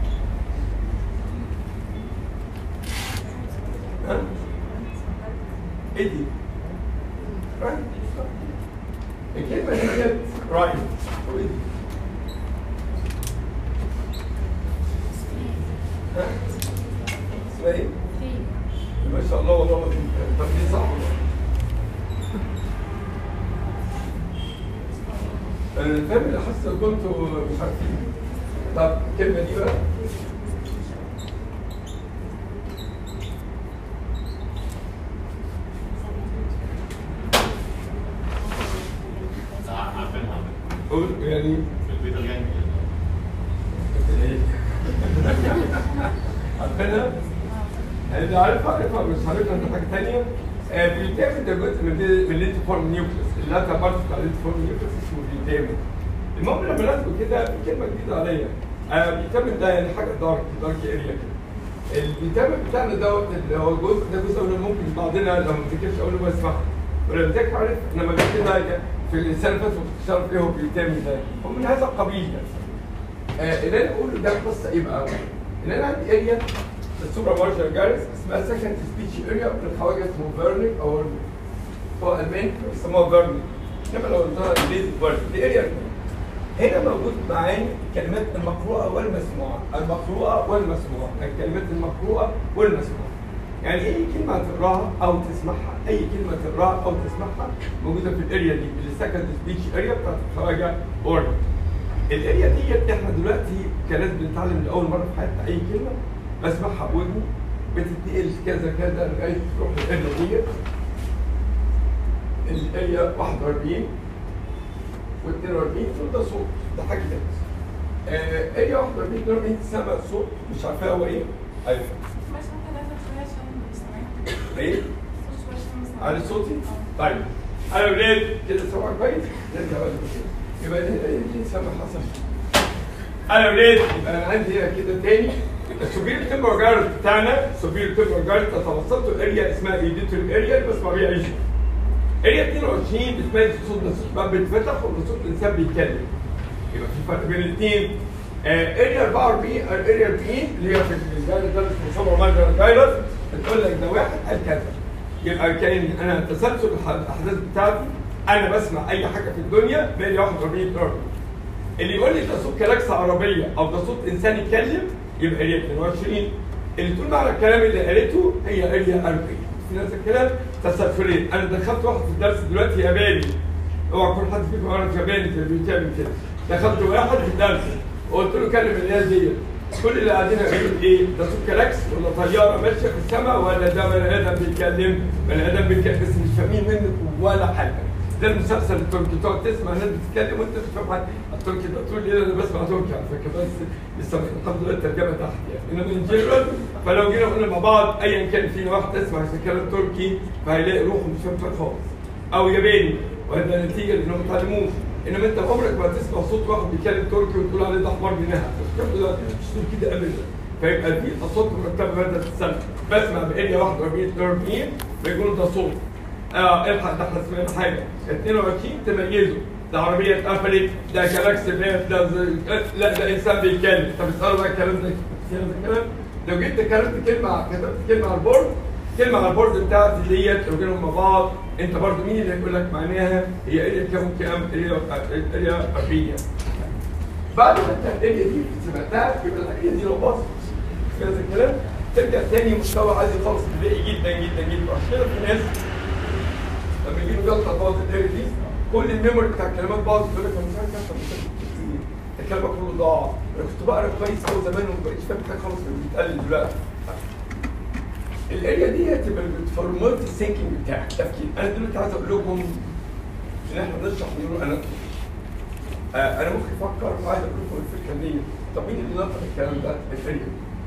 ها؟ ايدي رايت الكلمه ديت رايت وايدي ها؟ اسمها ايه؟ ما شاء الله والله طب دي صح انا فاهم اللي حاسس ان كنتوا مش عارفين طب الكلمه دي بقى عارفينها قول يعني في البيت الجانبي عارفينها؟ اللي عارفها عارفها مش عارفها انت حاجه ثانيه بيتعمل ده جزء من من الليتيفورم نيوكليس اللاتر بارت بتاع الليتيفورم نيوكليس اسمه بيتعمل المهم لما ناخده كده في كلمه جديده عليا آه، بيتعمل ده يعني حاجه دارك دارك اريا كده الفيتامين بتاعنا دوت اللي هو الجزء ده جزء اللي ممكن بعضنا لما ما بتذاكرش اقول له بس فاهم ولما بتذاكر عارف لما كده في الانسان اللي فات ما كنتش عارف ايه هو الفيتامين ده هو من هذا القبيل يعني آه اللي انا اقوله ده قصه ايه بقى؟ ان انا عندي اريا السوبر مارشال جارس اسمها سكند سبيتش اريا بالخواجه اسمه فيرنيك او ورنيك. هو الماني بيسموها فيرنيك انما لو قلتها انجليزي فيرنيك دي اريا هنا موجود معانا الكلمات المقروءة والمسموعة المقروءة والمسموعة الكلمات المقروءة والمسموعة يعني اي كلمة تقراها او تسمعها اي كلمة تقراها او تسمعها موجودة في الاريا دي اللي سكند سبيتش اريا بتاعت الخواجة اورنيك الاريا ديت احنا دلوقتي كناس بنتعلم لاول مره في حياتنا اي كلمه بسمعها بودني بتتنقل كذا كذا لغايه تروح الاريا ديت الاريا 41 و42 دول ده صوت ده حاجه تانية آه اريا 41 42 سمع صوت مش عارفاه هو ايه ايوه بس ممكن ناخد شوية عشان نستمع ايه صوت شوية عشان نستمع على صوتي طيب انا ولاد كده سمع كويس نرجع بقى للمشكلة. يبقى دي دي سمع حصل انا ولاد يبقى انا عندي هنا كده تاني السوبير تيمبر جارد بتاعنا السوبير تيمبر جارد توسطته اريا اسمها ايديتور اريا اللي بسمع بيها عيش اريا 22 بتميز صوت ده صوت باب بيتفتح ولا صوت الانسان بيتكلم يبقى في فرق بين الاثنين اريا 44 اريا 40 اللي هي في الجايلس ده اسمه سوبر مارجر جايلس بتقول لك ده واحد قال كذا يبقى كان انا تسلسل الح- الاحداث بتاعتي انا بسمع اي حاجه في الدنيا بين 41 اريا اللي يقول لي ده صوت كلاكسة عربية أو ده صوت إنسان يتكلم يبقى اريا 22 اللي تقول معنى الكلام اللي قالته هي اريا 40 في نفس الكلام تسلسلين أنا دخلت واحد في الدرس دلوقتي ياباني اوعى يكون حد فيكم يعرف ياباني في بيتعمل كده دخلت واحد في الدرس وقلت له كلم الناس ديت كل اللي قاعدين يقولوا ايه ده صوت كلاكس ولا طياره ماشيه في السماء ولا ده بني ادم بيتكلم بني ادم بيتكلم بس مش فاهمين منك ولا حاجه ده المسلسل التركي تقعد تسمع ناس بتتكلم وانت مش فاهم حاجه التركي ده تقول لي انا بسمع تركي على فكره بس لسه الحمد لله الترجمه تحت يعني انما الجنرال فلو جينا قلنا مع بعض ايا كان فينا واحد تسمع كلام تركي فهيلاقي روحه مش فاهم حاجه خالص او ياباني وهذا نتيجه لانهم ما اتعلموش انما انت عمرك ما تسمع صوت واحد بيتكلم تركي وتقول عليه ده حمار بنها الكلام ده مش صوت كده ابدا فيبقى في اصوات مرتبه مدى السنه بسمع باريا 41 40 بيقولوا ده صوت اه الحق ده احنا سمعنا حاجه 22 تميزه ده عربيه اتقفلت ده كلاكس فات ده زي... لا ده انسان بيتكلم طب اسالوا بقى الكلام ده الكلام لو جيت كتبت كلمه كتبت كلمه على البورد كلمه على البورد بتاعتي ديت لو جينا مع بعض انت برضو مين اللي هيقول لك معناها هي اريا كام كام اريا اريا 40 بعد ما انت الاريا دي سمعتها يبقى الاريا دي لو باظت كده الكلام ترجع تاني مستوى عالي خالص بدائي جدا جدا جدا عشان كده في ناس لما يجيله جلطه باظت الاريا دي كل الميموري بتاع الكلمات باظت يقول لك انا مش عارف اكتب مش عارف كتير الكلام كله ضاع انا كنت بقرا كويس قوي زمان وما بقتش فاهم حاجه خالص من اللي بيتقال دلوقتي الاريا دي هتبقى بتفورمات الثينكينج بتاعك التفكير انا دلوقتي عايز اقول لكم ان احنا بنشرح نيورو انا آه انا ممكن افكر وعايز اقول لكم الفكره دي طب مين اللي نطق الكلام ده الاريا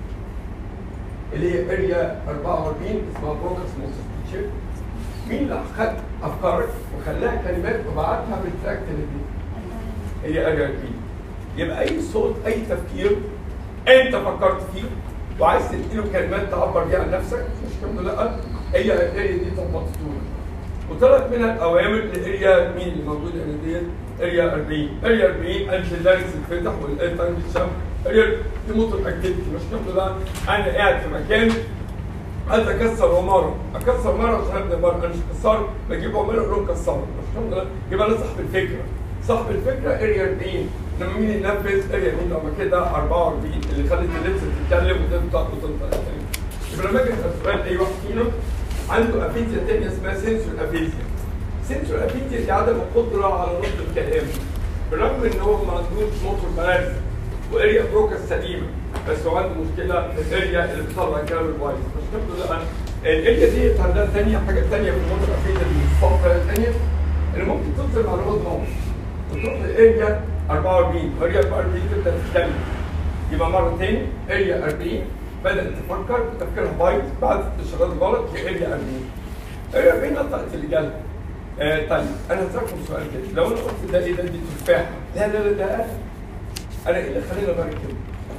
اللي هي اريا 44 اسمها بروكس موسيس مين اللي خد افكارك وخلاها كلمات وبعتها بالتراكت اللي دي هي اريا 40 يبقى اي صوت اي تفكير انت فكرت فيه وعايز تديله كلمات تعبر بيها عن نفسك مش كده لا هي الاريا دي طبقت وطلعت منها الاوامر لاريا مين اللي موجوده هنا ديت اريا 40 اريا 40 قالت اللارنكس اتفتح والانترنت اتشم اريا دي موتور اكتيفيتي مش كده لا انا قاعد في مكان عايز اكسر عماره اكسر عماره عشان ابني عماره انا مش كسار بجيب عماره اقول لهم كسروا مش كده لا يبقى انا صاحب الفكره صاحب الفكره اريا 40 انما مين اللي نفذ اريا مين لما كده 44 اللي خلت اللبس تتكلم وتنطق وتنطق يبقى لما اجي اسال سؤال اي واحد فينا عنده افيزيا تانية اسمها سنسور افيزيا سنسور افيزيا دي عدم القدره على نطق الكلام بالرغم ان هو ما عندوش موتور بارز واريا بروكا سليمه بس هو عنده مشكله في الاريا اللي بتطلع الكلام البايظ مش كده لا الاريا دي عندها ثانيه حاجه ثانيه في الموتور افيزيا دي الفقره الثانيه ان ممكن توصل معلومات غلط وتروح لاريا 44 اريا 44 تبدا تتكلم يبقى مره ثاني اريا 40 بدات تفكر تفكيرها بايظ بعد الاشارات غلط لاريا 40 اريا 40 نطقت اللي جالها آه طيب انا هسالكم سؤال كده لو انا قلت ده ايه ده دي تفاحه لا لا لا ده قلم انا ايه اللي خليني اغير كده؟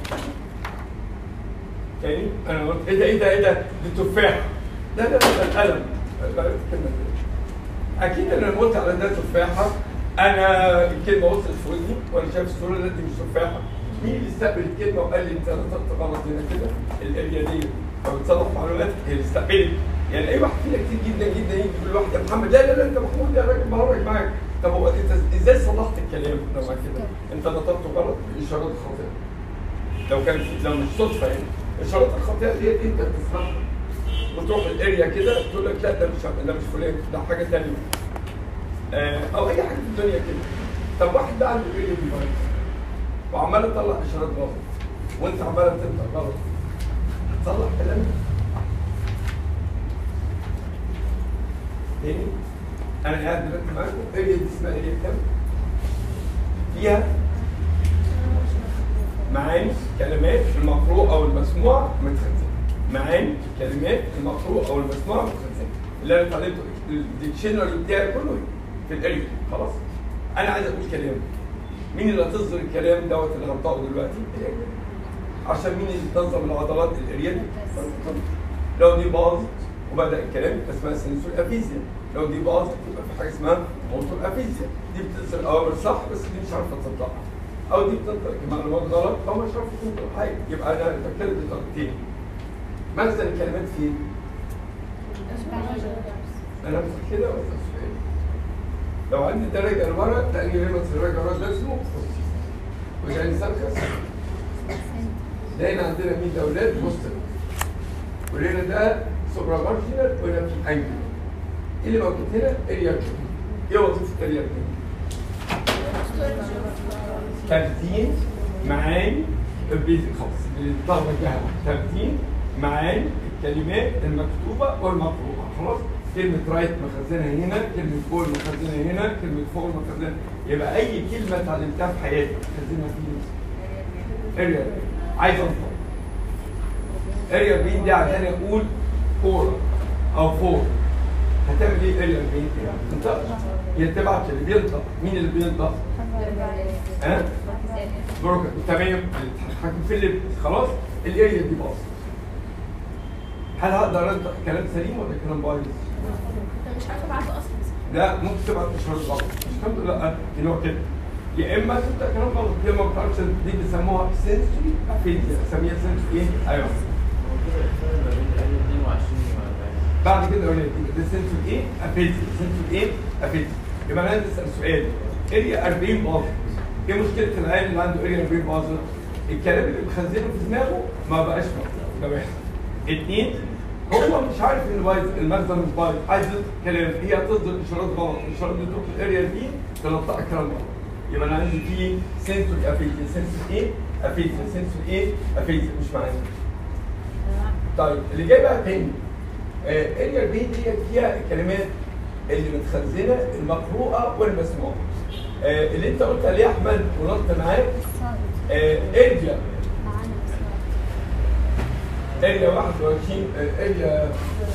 تاني انا قلت ايه ده ايه ده ايه ده دي تفاحه لا لا لا ده القلم غيرت الكلمه كده اكيد انا لما قلت على ده تفاحه انا الكلمه وصلت في ودني وانا شايف الصوره لا دي مش تفاحه مين اللي استقبل الكلمه وقال لي انت نطقت غلط هنا كده الاريا دي او بتصلح معلومات هي اللي استقبلت يعني اي واحد فينا كتير جدا جدا يجي يقول لواحد يا محمد لا لا لا انت محمود يا راجل بهرج معاك طب هو انت ازاي صلحت الكلام لو معاك كده؟ انت نطقته غلط الاشارات خاطئه لو كان في لو مش صدفه يعني الاشارات الخاطئه دي انت بتسمعها وتروح الاريا كده تقول لك لا ده مش ده مش فلان ده حاجه ثانيه آه او اي حاجه في الدنيا كده طب واحد بقى عنده اريا ديفايس وعمال يطلع اشارات غلط وانت عمال تنطق غلط هتصلح كلامك تاني انا قاعد دلوقتي معاكم اريا دي اسمها اريا كام؟ فيها معاني كلمات المقروء او المسموع متخزنه معاني كلمات المقروء او المسموع متخزنه اللي انا اتعلمته الديكشنري بتاعي كله في الاريا خلاص انا عايز اقول كلام مين اللي هتصدر الكلام دوت اللي هنطقه دلوقتي؟ الاريا عشان مين اللي بتنظم العضلات الاريا دي؟ لو دي باظت وبدا الكلام اسمها سنسور افيزيا لو دي باظت يبقى في حاجه اسمها موتور افيزيا دي بتصدر اوامر صح بس دي مش عارفه تطبقها او دي بتنطق معلومات غلط او مش عارفه تنطق حاجه يبقى انا بتكلم بطريقتين مخزن الكلمات فين؟ انا امسك كده ولا سؤال لو عندي درجه لورا تاني ريمس الدرجه ورا ده اسمه وده انسان خس لقينا عندنا مين ده اولاد بوستر ولقينا ده سوبرا مارجنال وهنا في انجل ايه اللي موجود هنا؟ اريا ايه وظيفه اريا تمثيل معاني البيزك خالص الضغط ده تمثيل معاني الكلمات المكتوبه والمقروءه خلاص كلمة رايت مخزنها هنا، كلمة فوق مخزنها هنا، كلمة فوق مخزنها يبقى أي كلمة اتعلمتها في حياتك مخزنها فين؟ اريا عايز انطق اريا بين دي عشان اقول كورة أو فوق هتعمل ايه اريا بين؟ انطق هي تبعت اللي بينطق مين اللي بينطق؟ ها؟ بروكر تمام الحكم في اللي خلاص الاريا دي باظت هل هقدر انطق كلام سليم ولا كلام بايظ؟ انت مش عارف ابعته اصلا لا ممكن تبعت اشارات غلط مش الحمد لله اللي هو كده يا اما تبدا كلام غلط يا اما ما بتعرفش دي بيسموها سنسوري افيزيا اسميها سنسوري ايه؟ ايوه بعد كده اقول لك ده سنسور ايه؟ افيزيا سنسور ايه؟ افيزيا يبقى انا نسال سؤال اريا 40 باظت ايه مشكله العيال اللي عنده اريا 40 باظت؟ الكلام اللي مخزنه في دماغه ما بقاش موجود ده بيحصل اثنين هو مش عارف ان بايظ المخزن مش بايظ عايز يطلق كلام هي تصدر اشارات غلط الاشارات اللي تروح في الاريا دي تنطق كلام غلط يبقى انا عندي في سنسور افيزيا سنسور ايه؟ افيزيا سنسور ايه؟ افيزيا مش معايا طيب اللي جاي بقى تاني آه اريا بي دي فيها الكلمات اللي متخزنه المقروءه والمسموعه آه اللي انت قلت عليه يا احمد ونط معاك آه اريا اريا 21 آه، اريا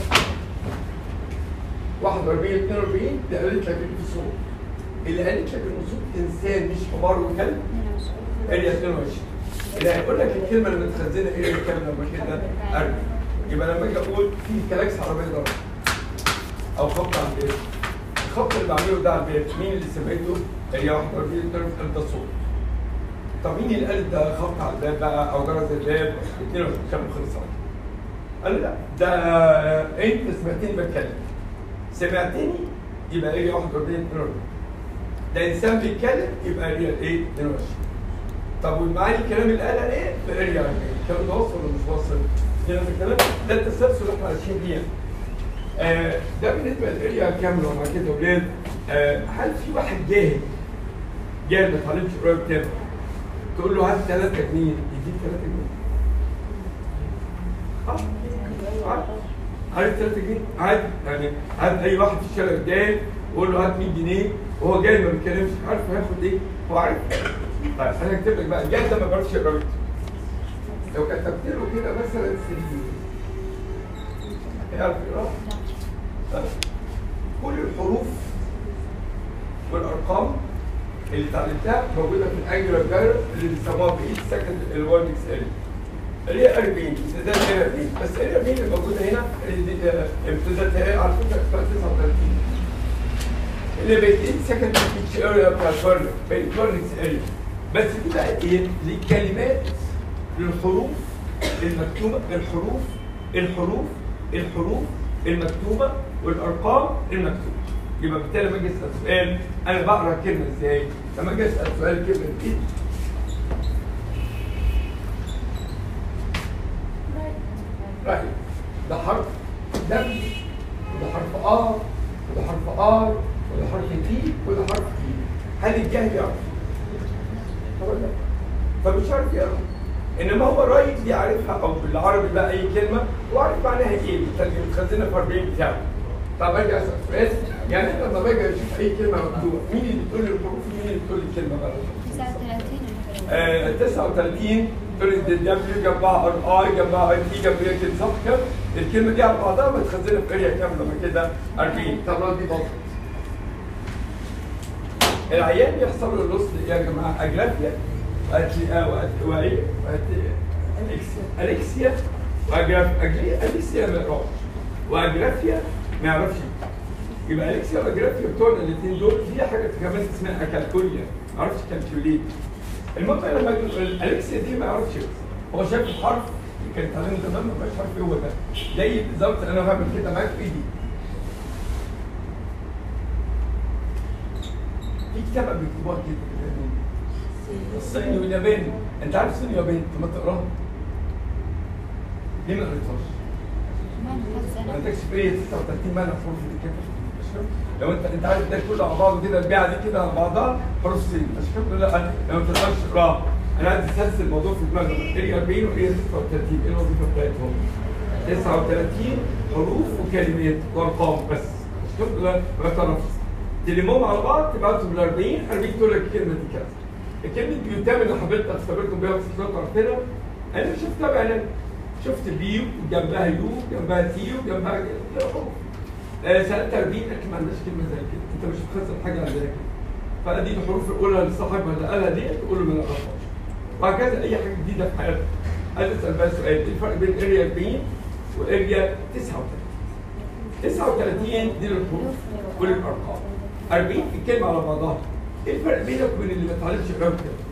41 42 دي قالت لك ان في صوت اللي قالت لك ان صوت انسان مش حمار وكلب اريا 22 اللي هيقول لك الكلمه اللي متخزنه اريا كام لما كده 40 يبقى لما اجي اقول في كلاكس عربيه ضرب او خبط على الباب الخبط اللي بعمله ده على الباب مين اللي سمعته؟ اريا 41 ضرب ده الصوت طب مين اللي قال ده خبط على الباب بقى او جرس الباب 22 كام خلص على كده. قال لا ده انت سمعتني بتكلم سمعتني يبقى اريا 41 42 ده انسان بيتكلم يبقى اريا ايه 22 طب والمعاني الكلام اللي قالها ايه؟ في اريا 40 الكلام ده وصل ولا مش واصل؟ كده الكلام ده التسلسل اللي احنا عايشين بيه آه ده بالنسبه للاريا كامله ومع كده ولاد آه هل في واحد جاهل جاهل ما اتعلمش قريب كتاب تقول له هات 3 جنيه يديك 3 جنيه اه عادي. عارف 3 جنيه عادي يعني هات اي واحد في الشارع جاي وقول له هات 100 جنيه وهو جاي ما بيتكلمش عارف هياخد ايه هو عارف طيب انا هكتب لك بقى الجاهل ده ما بيعرفش يقرا ويكتب. لو كتبت له كده مثلا سليم يعرف يقرا طيب. كل الحروف والارقام اللي اتعلمتها موجوده في الانجلر دايره اللي بيسموها بايد سكند الوردكس اريا اللي هي 40 امتداد هي 40 بس ال 40 اللي موجوده هنا اللي دي- آه، امتدادها على فكره بتاعت 39 اللي بقت سكند سبيتش اريا بتاع الفرن بقت فورنكس اريا بس دي بقت ايه؟ دي كلمات للحروف المكتوبه الحروف الحروف الحروف المكتوبه والارقام المكتوبه يبقى بالتالي لما اجي اسال سؤال انا بقرا كلمه ازاي؟ لما اجي اسال سؤال كلمه ايه؟ رايت ده حرف دبليو وده حرف ار وده حرف ار وده حرف تي وده حرف تي هل الجاهل يعرف؟ طبعا لا فمش عارف يقرا انما هو رايت دي عارفها او بالعربي بقى اي كلمه هو عارف معناها ايه بالترجمه متخزنه في 40 بتاعه طب اجي اسال سؤال يعني انت لما باجي اشوف اي كلمه مكتوبه مين اللي بتقول لي الحروف ومين اللي بتقول لي الكلمه بقى؟ 39 تقول لي دبليو جنبها ار اي جنبها اي تي جنبها كده صح كده الكلمه دي على بعضها متخزنه في اريا كامله لما كده 40 طب دي بسيطه العيان بيحصل له لص يا جماعه اجرافيا وايه اليكسيا اليكسيا واجرافيا اليكسيا ما يقراش واجرافيا ما يعرفش يبقى اليكسيا واجرافيا بتوعنا الاثنين دول في حاجه كمان اسمها اكالكوليا ما يعرفش كالكوليت المهم لما الاليكسيا دي ما يعرفش هو شايف الحرف اللي كان اتعلمه زمان ما بقاش عارف ايه هو ده زي بالظبط انا بعمل كده معاك في ايدي في كتابه بيكتبوها كده الصيني والياباني انت عارف الصيني والياباني طب ما تقراها ليه ما قريتهاش؟ ما عندكش في ايه 39 معنى حروف الكتاب لو انت انت عارف ده كله على بعضه كده البيعه دي كده على بعضها حروف صيني بس كده لا لو ما تقدرش تقراها انا عايز اسلسل الموضوع في دماغك ايه 40 وايه 36 ايه الوظيفه بتاعتهم؟ 39 حروف وكلمات وارقام بس مش كده ما تعرفش تلمهم على بعض تبعتهم بال 40 40 تقول لك الكلمه دي كذا الكلمه بيوتام اللي حضرتك اختبرتم بيها بس انتوا عارفينها انا شفتها بعيني شفت بيو وجنبها يو جنبها تي وجنبها حروف آه سنه 40 لكن ما عندناش كلمه زي كده انت مش مخزن حاجه عندنا كده فادي الحروف الاولى اللي صاحبها اللي قالها دي تقول له ما نعرفهاش وهكذا اي حاجه جديده في حياتك عايز اسال بقى سؤال ايه الفرق بين اريا 40 واريا 39 39 دي الحروف والارقام 40 الكلمه على بعضها ايه الفرق بينك وبين اللي ما اتعلمش قراءه كده؟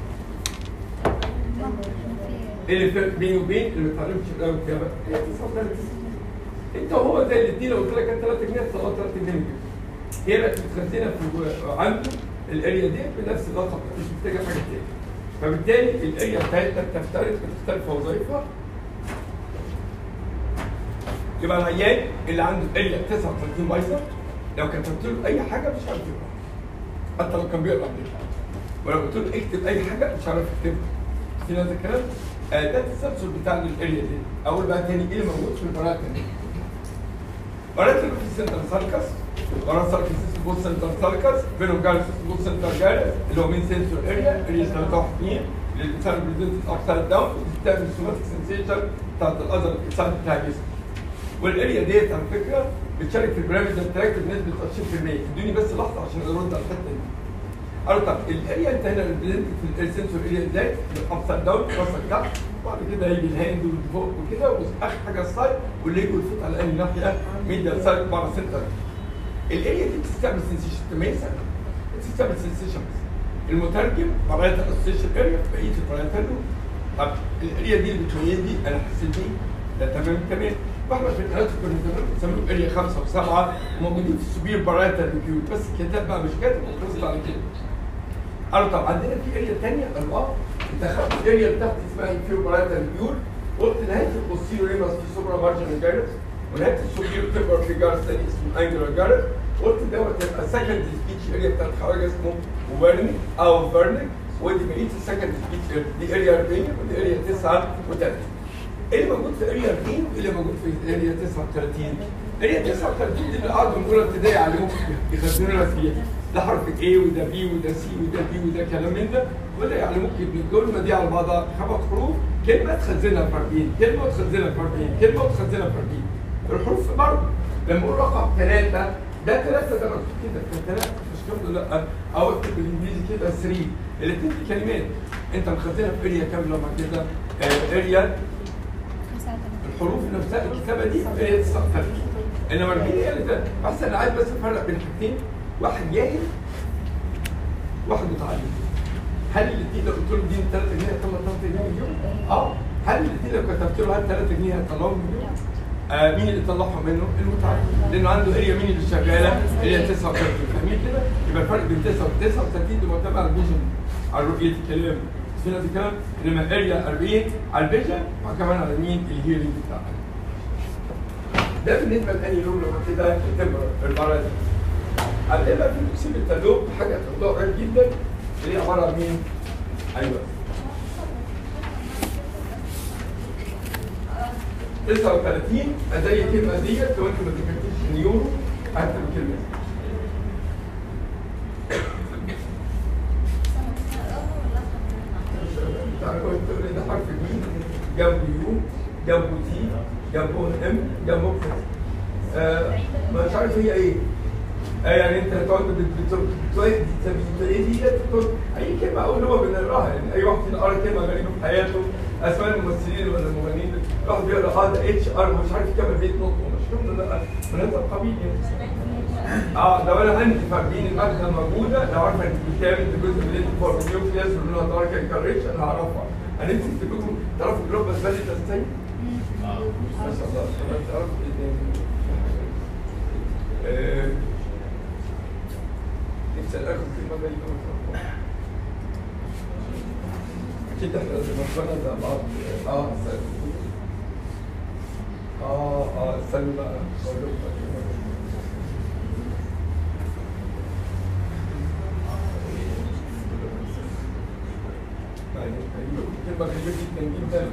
ايه الفرق بيني وبين اللي ما اتعلمش قراءه كده؟ هي 39 انت وهو زي الاثنين لو قلت لك انت 3 جنيه هتطلع 3 جنيه هي بقت متخزنه في عنده الاريا دي بنفس الرقم مش محتاجه حاجه تاني فبالتالي الاريا بتاعتك تختلف بتختلف وظائفها يبقى العيان اللي عنده اريا 39 بايظه لو كتبت له اي حاجه مش عارف يقرا حتى لو كان بيقرا قبل ولو قلت له اكتب اي حاجه مش عارف يكتبها في هذا الكلام آه ده التسلسل بتاع الاريا دي اول بقى تاني ايه اللي موجود في البراءه الثانيه براءه اللي في السنتر سالكس ورا سالكس بوت سنتر سالكس بينهم جالس بوت سنتر جالس اللي هو مين سنسور اريا اريا 53 للانسان بريزنت ابسايد داون بتعمل سوماتيك سنسيشن بتاعت الاذر الانسان بتاع الجسم والاريا ديت على فكره بتشارك في البرامج تراك بنسبه 20% ادوني بس لحظه عشان ارد على الحته دي قالوا طب الاريا انت هنا ريبريزنت في السنسور اريا ازاي؟ الابسايد داون راسك تحت وبعد كده هيجي الهاند والفوق وكده واخر حاجه السايد واللي يجي الفوت على اي ناحيه ميديا سايد بره سنتر الاريا دي بتستعمل سنسيشن تميزها بتستعمل سنسيشن بس المترجم برايتال اسوشيشن اريا بقيه البرايتال طب الاريا دي اللي بتميزني انا حسيت بيه ده تمام تمام واحنا في الثلاثه كنا زمان بنسميهم اريا خمسه وسبعه موجودين في السوبر برايتال ريفيو بس الكتاب بقى مش كاتب وخلصت على كده قالوا طب عندنا في اريا ثانيه قالوا اه انت خدت الاريا اللي تحت اسمها الفيو برايتال ريفيو قلت نهايه البوستيريو ريمس في سوبرا مارجن جارس ونهايه السوبير تبقى في جارس ثاني اسمه انجلر جارس قلت دوت يبقى سكند سبيتش اريا بتاعت حاجه اسمه فيرنيك او فيرنيك ودي بقيه السكند سبيتش دي اريا 40 ودي اريا 39 ايه اللي موجود في اريا 40 وايه اللي موجود في اريا 39 اريا 39 دي اللي قعدوا من اولى ابتدائي عليهم يخزنوا لنا فيها ده حرف A وده B وده C وده D وده كلام من ده وده يعلموك ان الكلمه دي على بعضها خمس حروف كلمه تخزنها في 40 كلمه تخزنها في 40 كلمه تخزنها في 40 الحروف برضه لما اقول رقم ثلاثه ده ثلاثه ده مكتوب كده كثلاثه مش كده لا او اكتب بالانجليزي كده 3 الاثنين دي كلمات انت مخزنها في اريا كامله مع كده اريا الحروف نفسها الكتابه دي هي 39 انما 40 هي اللي بس انا عايز بس افرق بين حاجتين واحد جاهل واحد متعلم هل الاثنين لو قلت له دي 3 جنيه طب 3 جنيه اليوم؟ اه هل الاثنين لو كتبت له هات 3 جنيه هتطلعهم منه؟ آه مين اللي طلعهم منه؟ المتعلم لانه عنده اريا مين اللي شغاله؟ اريا 39 فاهمين كده؟ يبقى الفرق بين 9 و 39 ده معتمد على الفيجن على رؤيه الكلام في نفس الكلام انما اريا 40 على الفيجن وكمان على مين؟ الهيرنج بتاعها ده بالنسبه لاني لون لما كده التمبر البرد عندنا في تقسيم التدوب حاجه تاخدوها قريب جدا اللي هي عباره عن مين؟ ايوه 39 ادي الكلمه ديت لو انت ما ذاكرتيش نيورو هكتب الكلمه دي تعرف تقول ده حرف مين جنبه يو جنبه تي جنبه ام جنبه كده آه مش عارف هي ايه آه يعني انت تقعد بتقول ايه دي تقول اي كلمه اول لغه بنقراها يعني اي واحد فينا قرا كلمه غريبه في حياته اسماء الممثلين ولا المغنيين واحد بيقرا اه ده اتش ار مش عارف يكمل بيت نطق مش كده لا من هذا القبيل يعني اه لو انا عندي فاهمين الماده موجوده لو عارفه انت بتعمل جزء من الفور نيوكليس ولونها دارك انكريشن هعرفها هنمسك كلكم تعرفوا جلوب بس بالي تستي ما شاء الله طب تعرفوا الاثنين آه، نفسي الاخر كلمه غريبه ما تعرفوها. اكيد احنا دماغنا زي بعض اه استنى اه اه استنى بقى أقول لكم بقى كلمة غريبة. يعني كلمة غريبة جدا جدا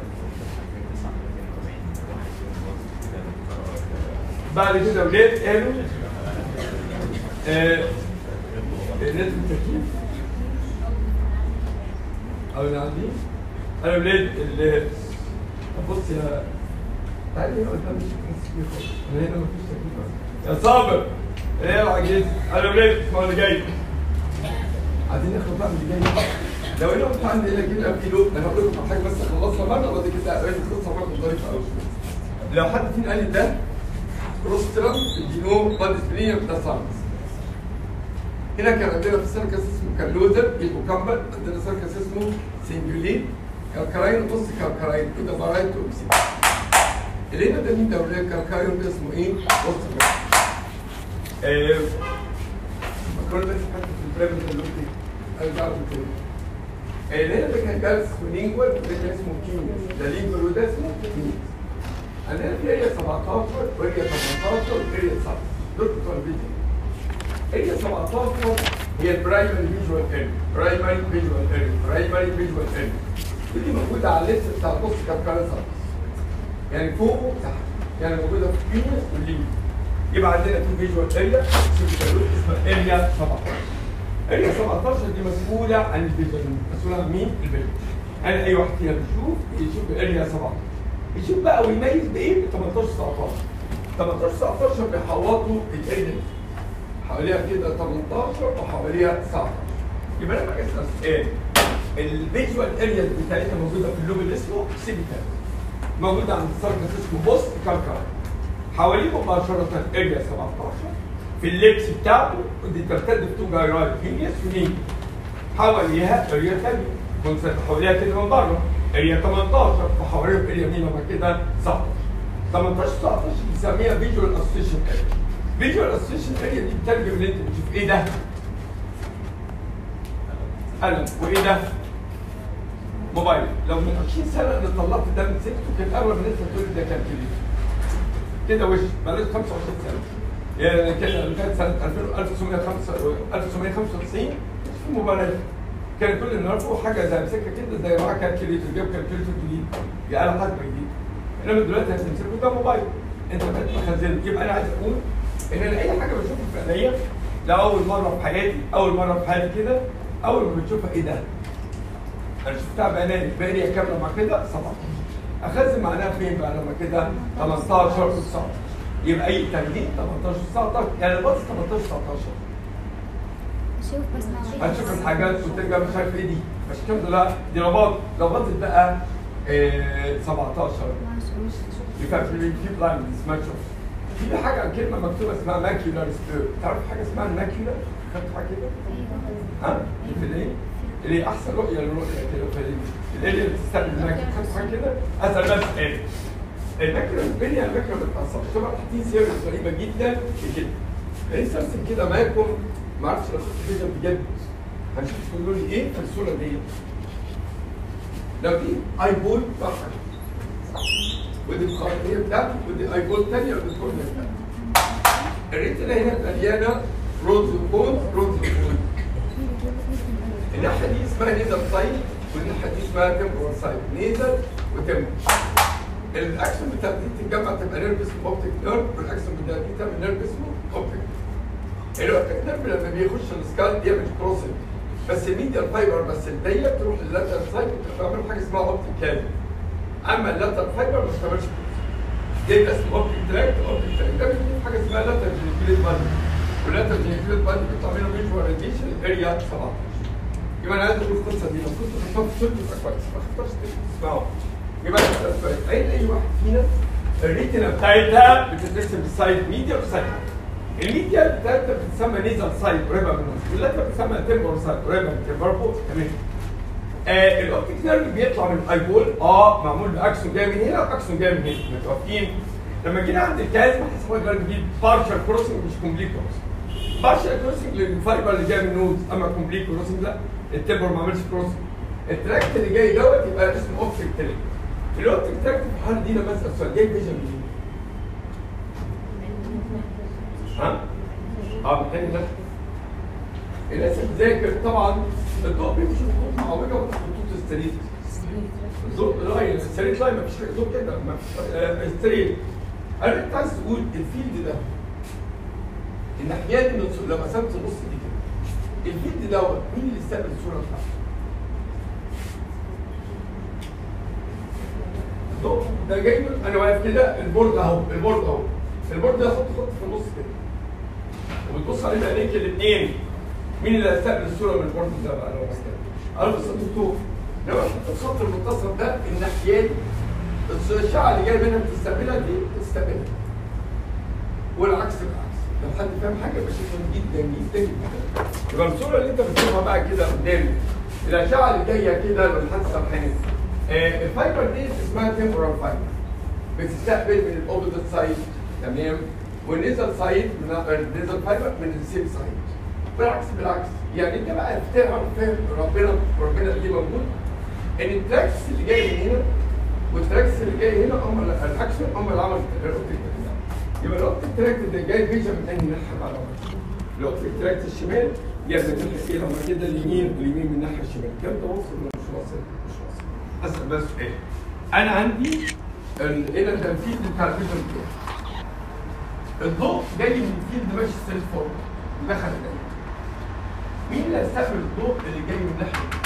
بعد كده ولاد قالوا آه لازم التركيب او اللي عندي انا ولاد اللي طب بص يا تعالي هنا قدام مش كده خالص انا هنا مفيش تركيب أصلاً. يا صابر ايه يا عجيز انا ولاد اسمعوا اللي جاي عايزين ناخد بقى من اللي جاي لو انا قلت عندي هنا كده في لوب انا هقول لكم حاجه بس اخلصها مره وبعد كده اقول القصه برضه ظريفه قوي لو حد فينا قال لي ده روسترم الجينوم بادسبلينيا بتاع ساينس هنا كان عندنا في السيركس اسمه كالوزر البوكامبل عندنا سيركس اسمه سنجولين كالكراين بص كالكراين كده برايت اوكسيد اللي هنا ده مين ده ولا كالكراين ده اسمه ايه؟ بص بقى آه، مكرونه بس حتى في البرايفت اللي قلت انا بعرف كده اللي هنا ده كان جالس لينجوال وده كان اسمه كيميس ده لينجوال وده اسمه كيميس عندنا في اريا 17 واريا 18 واريا 9 دول بتوع الفيديو اريا 17 هي البرايمري فيجوال اريا برايمري فيجوال اريا برايمري فيجوال اريا ودي موجوده على الليست بتاع نص كابكالا يعني فوق وتحت يعني موجوده في كيميس والليمف يبقى عندنا في فيجوال اريا اسمها اريا 17 اريا 17 دي مسؤوله عن الفيجن مسؤوله عن مين؟ الفيجن يعني اي واحد فينا بيشوف يشوف اريا 17 يشوف بقى ويميز بايه؟ ب 18 19 18 19 بيحوطوا الاريا حواليها كده 18 وحواليها 19 يبقى انا بقى اسال سؤال الفيجوال اريا بتاعتها موجوده في اللوب اللي اسمه سيبيتال موجوده عند السيركس اسمه بوست كالكار حواليه مباشره اريا 17 في اللبس بتاعته ودي ترتد في تو جايرات هيليس ونين حواليها اريا ثانيه كنت حواليها كده من بره اريا 18 وحواليها اريا مين بعد كده 19 18 19 بنسميها فيجوال اسوشيشن اريا فيجوال اسوشيشن اريا دي بتترجم ان انت بتشوف ايه ده؟ قلم وايه ده؟ موبايل لو من 20 سنه انا طلعت ده من سكته كان اغلب الناس هتقول لي ده كان كده وش بلاش 25 سنه يعني كان كانت سنه 2000 1995 في موبايلات كان كل اللي نعرفه حاجه زي مسكه كده زي معاه كالكوليتر جاب كالكوليتر جديد يا آلة حاسبه جديد انما دلوقتي هتمسكه ده موبايل انت بقيت مخزنه يبقى انا عايز اقول ان انا اي حاجه بشوفها في عينيا لاول مره في حياتي اول مره في حياتي كده اول ما بتشوفها ايه ده؟ انا شفتها بعيني بعيني كامله مع كده 17 اخزن معناها فين بقى لما كده 18 و 19 يبقى اي تمرين 18 19 يعني بص 18 19 شوف بس ما هتشوف الحاجات وترجع مش عارف ايه دي مش كده لا دي رباط رباط بقى آه 17 يبقى في في بلايندز ما تشوف في حاجه كلمه مكتوبه اسمها ماكيولار سبير تعرف حاجه اسمها الماكيولار خدت حاجه كده ها في الايه اللي هي احسن رؤيه للرؤيه كده في الاريا اللي بتستقبل انك تخاف حاجه كده اسال بس سؤال الماكرو البنيه الماكرو ما بتاثرش طبعا حاطين سيريز غريبه جدا في كده لسه ارسم كده معاكم ما اعرفش لو كنت فيجن بجد هنشوف تقولوا لي ايه في الصوره دي لو دي اي بول صح ودي القرنيه بتاعتي ودي اي بول ثانيه ودي القرنيه بتاعتي الريتنا هنا مليانه رودز وكون رودز وكون الناحيه دي اسمها نيزل سايد والناحيه دي اسمها تمبرال سايد نيزل وتمبرال الاكشن بتاع دي تتجمع تبقى نيرف اسمه اوبتيك نيرف والاكشن بتاع دي تعمل نيرف اسمه اوبتيك الاوبتيك نيرف لما بيخش السكال بيعمل كروسنج بس الميديال فايبر بس الضيق تروح لللاتر سايد وتعمل حاجه اسمها اوبتيك كابل اما اللاتر فايبر ما بتعملش ده يبقى اسمه اوبتيك تراكت اوبتيك تراكت ده بيجيب حاجه اسمها لاتر جينيكوليت بادي واللاتر جينيكوليت بادي بيطلع منه فيجواليزيشن اريا 17 يبقى انا عايز اقول القصه دي لو كنت حطها في صورتي يبقى كويس ما اختارش تسمعوا يبقى انا اسال سؤال اين اي واحد فينا الريتنا بتاعتها بتترسم بالسايد ميديا وسايد الميديا بتاعتها بتسمى نيزل سايد قريبه من النص واللاتر بتسمى تمبر سايد قريبه من التمبر تمام آه الاوبتيك نيرف بيطلع من الايبول اه معمول باكسون جاي من هنا واكسون جاي من هنا متوافقين لما جينا عند الكاز ما حسبها غير جديد بارشال كروسنج مش كومبليت كروسنج بارشال كروسنج للفايبر اللي جاي من النود اما كومبليت كروسنج لا التمبر ما عملش كروسنج التراكت اللي جاي دوت يبقى اسمه اوبتيك تراكت الاوبتيك تراكت في الحاله دي لما اسال سؤال جاي فيجن منين؟ ها؟ اه بالتاني لا الناس اللي بتذاكر طبعا الضوء بيمشي بخطوط معوجه وخطوط ستريت الضوء لاين ستريت لاين مفيش حاجه ضوء كده مفيش آه، ستريت انا كنت عايز تقول الفيلد ده الناحيه دي من الصورة- لما قسمت النص دي كده الفيلد دوت مين اللي استقبل الصوره بتاعته؟ الضوء ده جاي من انا واقف كده البورد اهو البورد اهو البورد ده احط خط في النص كده وبتبص عليه بعينيك الاثنين مين اللي هيستقبل الصوره من البورد ده بقى لو مثلا انا بس دكتور لو حطيت الخط المتصل ده الناحيه دي الاشعه اللي جايه منها بتستقبلها دي بتستقبلها والعكس بالعكس لو حد فاهم حاجه يبقى شكرا جدا جدا جدا يبقى الصوره اللي انت بتشوفها بقى كده قدامي الاشعه اللي جايه كده لو حد سامحني آه الفايبر دي اسمها تمبورال فايبر بتستقبل من الاوبوزيت سايد تمام والنيزل سايد من النيزل فايبر من السيم سايد بالعكس بالعكس يعني انت بقى تعرف فاهم ربنا وربنا اللي موجود ان التراكس اللي جاي من هنا والتراكس اللي جاي هنا هم ال- الاكشن هم اللي عملوا الاوبتيك ده يبقى الاوبتيك تراكت ده جاي فيجن من انهي ناحيه بقى الاوبتيك تراكت الشمال جاي من الناحيه ايه لما كده اليمين واليمين من الناحيه الشمال الكلام ده واصل ولا مش واصل؟ مش واصل اسال بس ايه انا عندي ال- هنا التنفيذ بتاع الفيجن بتاعي الضوء جاي من الفيلد ماشي ستريت فورورد دخل العين مين اللي هيستقبل الضوء اللي جاي من الناحيه دي؟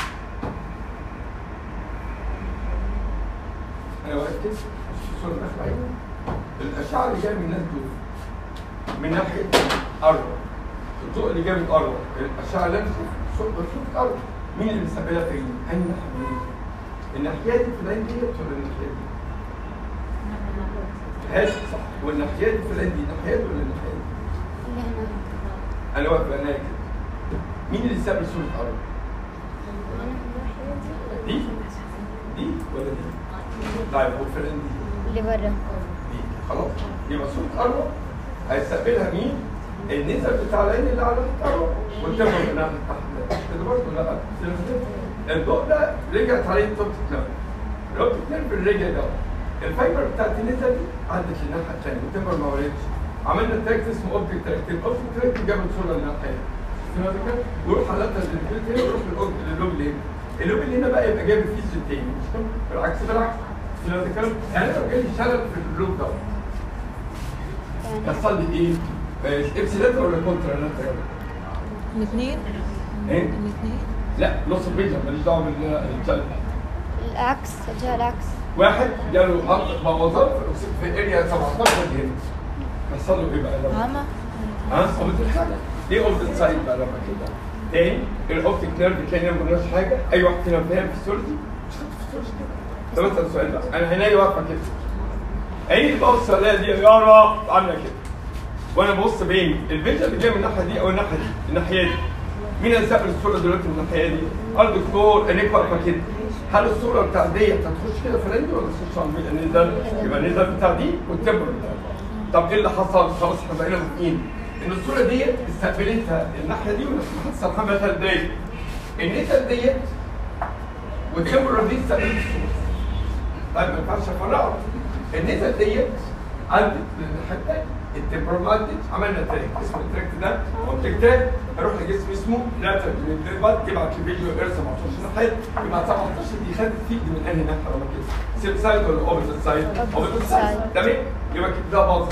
انا واقف كده الصوره داخله عيني الاشعه اللي جايه من الناس دول من ناحيه ارض الضوء اللي جاي من ارض الاشعه اللي انا شوف بشوف ارض مين اللي بيستقبلها في عيني؟ انهي ناحيه من عيني؟ الناحيه دي في العين ديت ولا الناحيه دي؟ هات صح والناحيه دي في العين دي ناحيه دي ولا الناحيه دي؟ اللي هنا انا واقف انا كده مين اللي استقبل صوره ارض؟ دي؟ دي ولا دي؟ طيب وفي العين دي؟ اللي برا دي خلاص يبقى صوره اربع هيستقبلها مين؟ النسب بتاع العين اللي على ناحيه اربع والتمر اللي على تحت كده برضه لا الضوء ده رجعت عليه توبتيك نيرف الاوبتيك نيرف اللي رجع ده الفايبر بتاعت النسب دي عدت للناحيه الثانيه والتمر ما ولدش عملنا تراكت اسمه اوبتيك تراكت الاوبتيك تراكت جاب الصوره للناحيه دي ويروح حالاتها للفيلد هنا ويروح للأوب- للوب اللي هنا اللوب اللي هنا بقى يبقى جايب الفيز التاني مش كده؟ بالعكس بالعكس لو تتكلم يعني لو جالي شلل في اللوب ده يحصل لي ايه؟ ابسيلاتر ولا كونترا لاتر؟ الاثنين ايه؟ الاثنين لا نص الفيجن ماليش دعوه بالشلل العكس الجهة العكس واحد جاله أرض بوظان في اريا 17 هنا يحصل له ايه بقى؟ لما- عمى ها اوبتيك سايد ليه اوبتيك سايد بقى لما كده تاني الاوبتيك نيرف تلاقينا ما قلناش حاجه اي واحد فينا فاهم في السولجي مش خدت في السولجي كده طب اسال سؤال بقى انا عيني واقفه كده عيني اللي ببص عليها دي يا رب عامله كده وانا ببص بين الفيجن اللي جاي من الناحيه دي او الناحيه دي الناحيه دي مين هيستقبل الصوره دلوقتي من الناحيه دي؟ قال دكتور عينيك واقفه كده هل الصوره بتاع ديت هتخش كده في رند ولا تخش على النزل؟ يبقى النزل بتاع دي والتمبر بتاع دي. طب ايه اللي حصل؟ خلاص احنا بقينا متفقين ان الصوره ديت استقبلتها الناحيه دي والناحيه محمد ديت النزل ديت والتمبر دي استقبلت الصوره طيب ما ينفعش افرقهم النزل ديت عندك الحته التمبرمنت عملنا تراك اسمه التراك ده اوبتيك تراك اروح لجسم اسمه لاتر بعد تبعت لي فيديو ارسم 17 ناحيه يبقى 17 دي خدت فيد من انهي ناحيه ولا كده سيب سايد ولا اوبوزيت سايد اوبوزيت سايد تمام يبقى كده ده باظت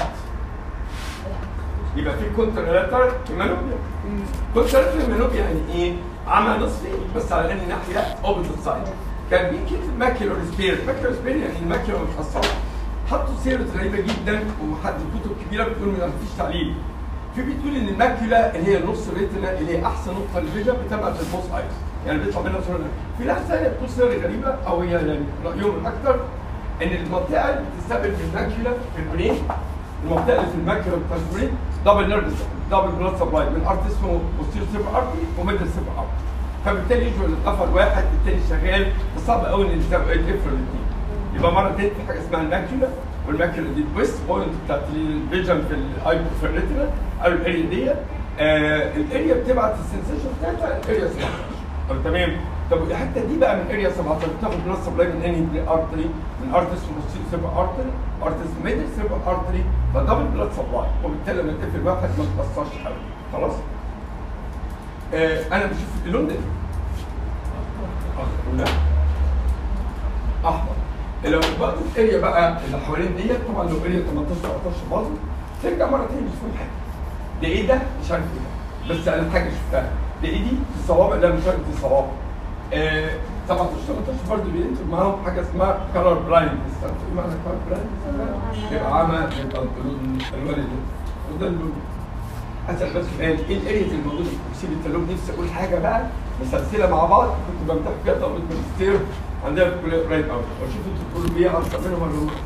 يبقى في كونترالاتر مانوبيا كونترالاتر مانوبيا يعني ايه؟ عمى نصفي بس على انهي ناحيه اوبوزيت سايد كان بيكتب ماكيولار سبير ماكيولار سبير يعني الماكيولا متحصله حطوا سيرة غريبة جدا وحد كتب كبيرة بتقول ما فيش تعليل في بتقول ان الماكيولا اللي هي نص ريتنا اللي هي احسن نقطة للفيجن بتبقى في البوس ايز يعني بيطلع منها صورة في ناس ثانية بتقول سيرة غريبة او هي يعني رأيهم الأكثر ان المنطقة اللي بتستقبل في الماكيولا في البرين المنطقة اللي في الماكيولا بتاع البرين دبل نيرف دبل بلاد سبلاي من ارت اسمه بوستيريور سيرفر ارتري وميدل سيرفر ارتري فبالتالي يجوا القفل واحد التاني شغال فصعب قوي ان يفرق الاثنين يبقى مره تاني في حاجه اسمها الماكيولا والماكيولا دي الويست بوينت بتاعت الفيجن في الاي في الريتنا او الاريا دي آه الاريا بتبعت السنسيشن بتاعتها الاريا 17 طب تمام طب الحته دي بقى من اريا 17 بتاخد بلس سبلاي من انهي ارتري من ارتس موستيريور سيرفر ارتري ارتس ميدل سيرفر ارتري فدبل بلاد سبلاي وبالتالي لما تقفل واحد ما تاثرش قوي خلاص آه انا بشوف اللون ده لا احمر لو بقى الاريا بقى اللي حوالين ديت طبعا لو اريا 18 19 باظت ترجع مره تاني مش فاهم حاجه ده ايه ده؟ مش عارف ايه ده بس انا حاجه شفتها ده ايه دي؟ الصوابع لا مش عارف دي صوابع آه 17 18 برضه بينتج معاهم حاجه اسمها كلر بلايند تعرفوا ايه معنى كلر بلايند؟ يبقى عمى يبقى اللون الالوان اللي وده اللون اسال بس سؤال ايه الاريز الموجوده في تفسير التلوج نفسي اقول حاجه بقى مسلسله مع بعض كنت بمتحن فيها طلبه ماجستير عندنا في الكليه قريب قوي واشوف انتوا بتقولوا ايه اكتر منهم ولا هم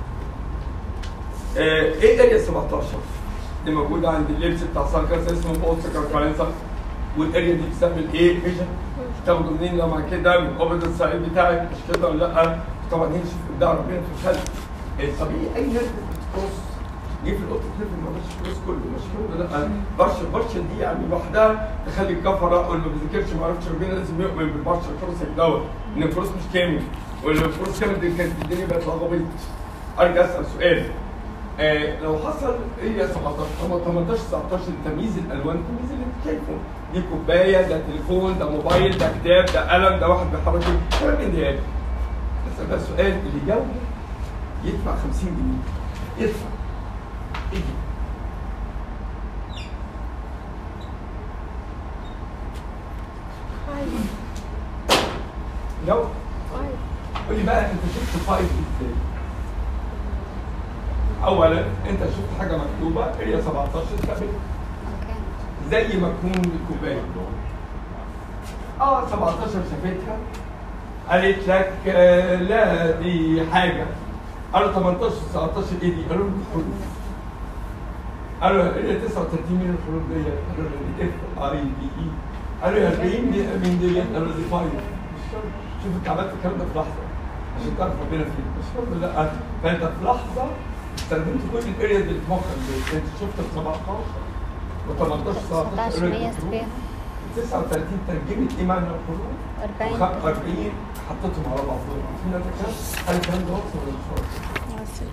آه، ايه اريا 17 دي موجوده عند اللبس بتاع ساركاس اسمه بوست كاركالينسا والاريا دي بتستقبل ايه فيجن تاخده منين لما كده من اوبن السعيد بتاعك مش كده ولا لا طبعا هي شوف ابداع ربنا في الخلق الطبيعي اي ناس بتكروس جه في الاوتو كليف ما بقاش كروس كله مش كده لا برشا برشا دي يعني لوحدها تخلي الكفره واللي ما بيذاكرش ما يعرفش ربنا لازم يؤمن بالبرشا الكروس دوت ان الكروس مش كامل ولو الكروس كامل دي كانت الدنيا بقت لخبطت ارجع اسال سؤال آه لو حصل هي 17 18 19 تمييز الالوان تمييز اللي انت شايفه دي كوبايه ده تليفون ده موبايل ده كتاب ده قلم ده واحد بيحرك كلام من ده بس ده سؤال اللي يجاوب يدفع 50 جنيه يدفع ايه لو قول لي بقى انت شفت فايف ازاي؟ اولا انت شفت حاجه مكتوبه هي 17 تقبل اوكي زي مفهوم الكوبايه اه 17 شافتها قالت لك آه لا دي حاجه قالوا 18 19 ايه دي؟ قالوا دي حروف قالوا هي 39 من الحروف دي قالوا دي اف اي بي اي قالوا يا 40 دي من دي قالوا دي فايف شوف انت عملت الكلام ده في لحظه عشان تعرف ربنا فين مش برضه لا فانت في لحظه استخدمت كل الارياز اللي في مخك دي انت شفت ال 17 و 18 19 19 مية فيها 39 ترجمت ايه معنى الحروف 40 وخ- 40 حطيتهم على بعضهم في ناس كده هل الكلام ده واصل ولا مش واصل؟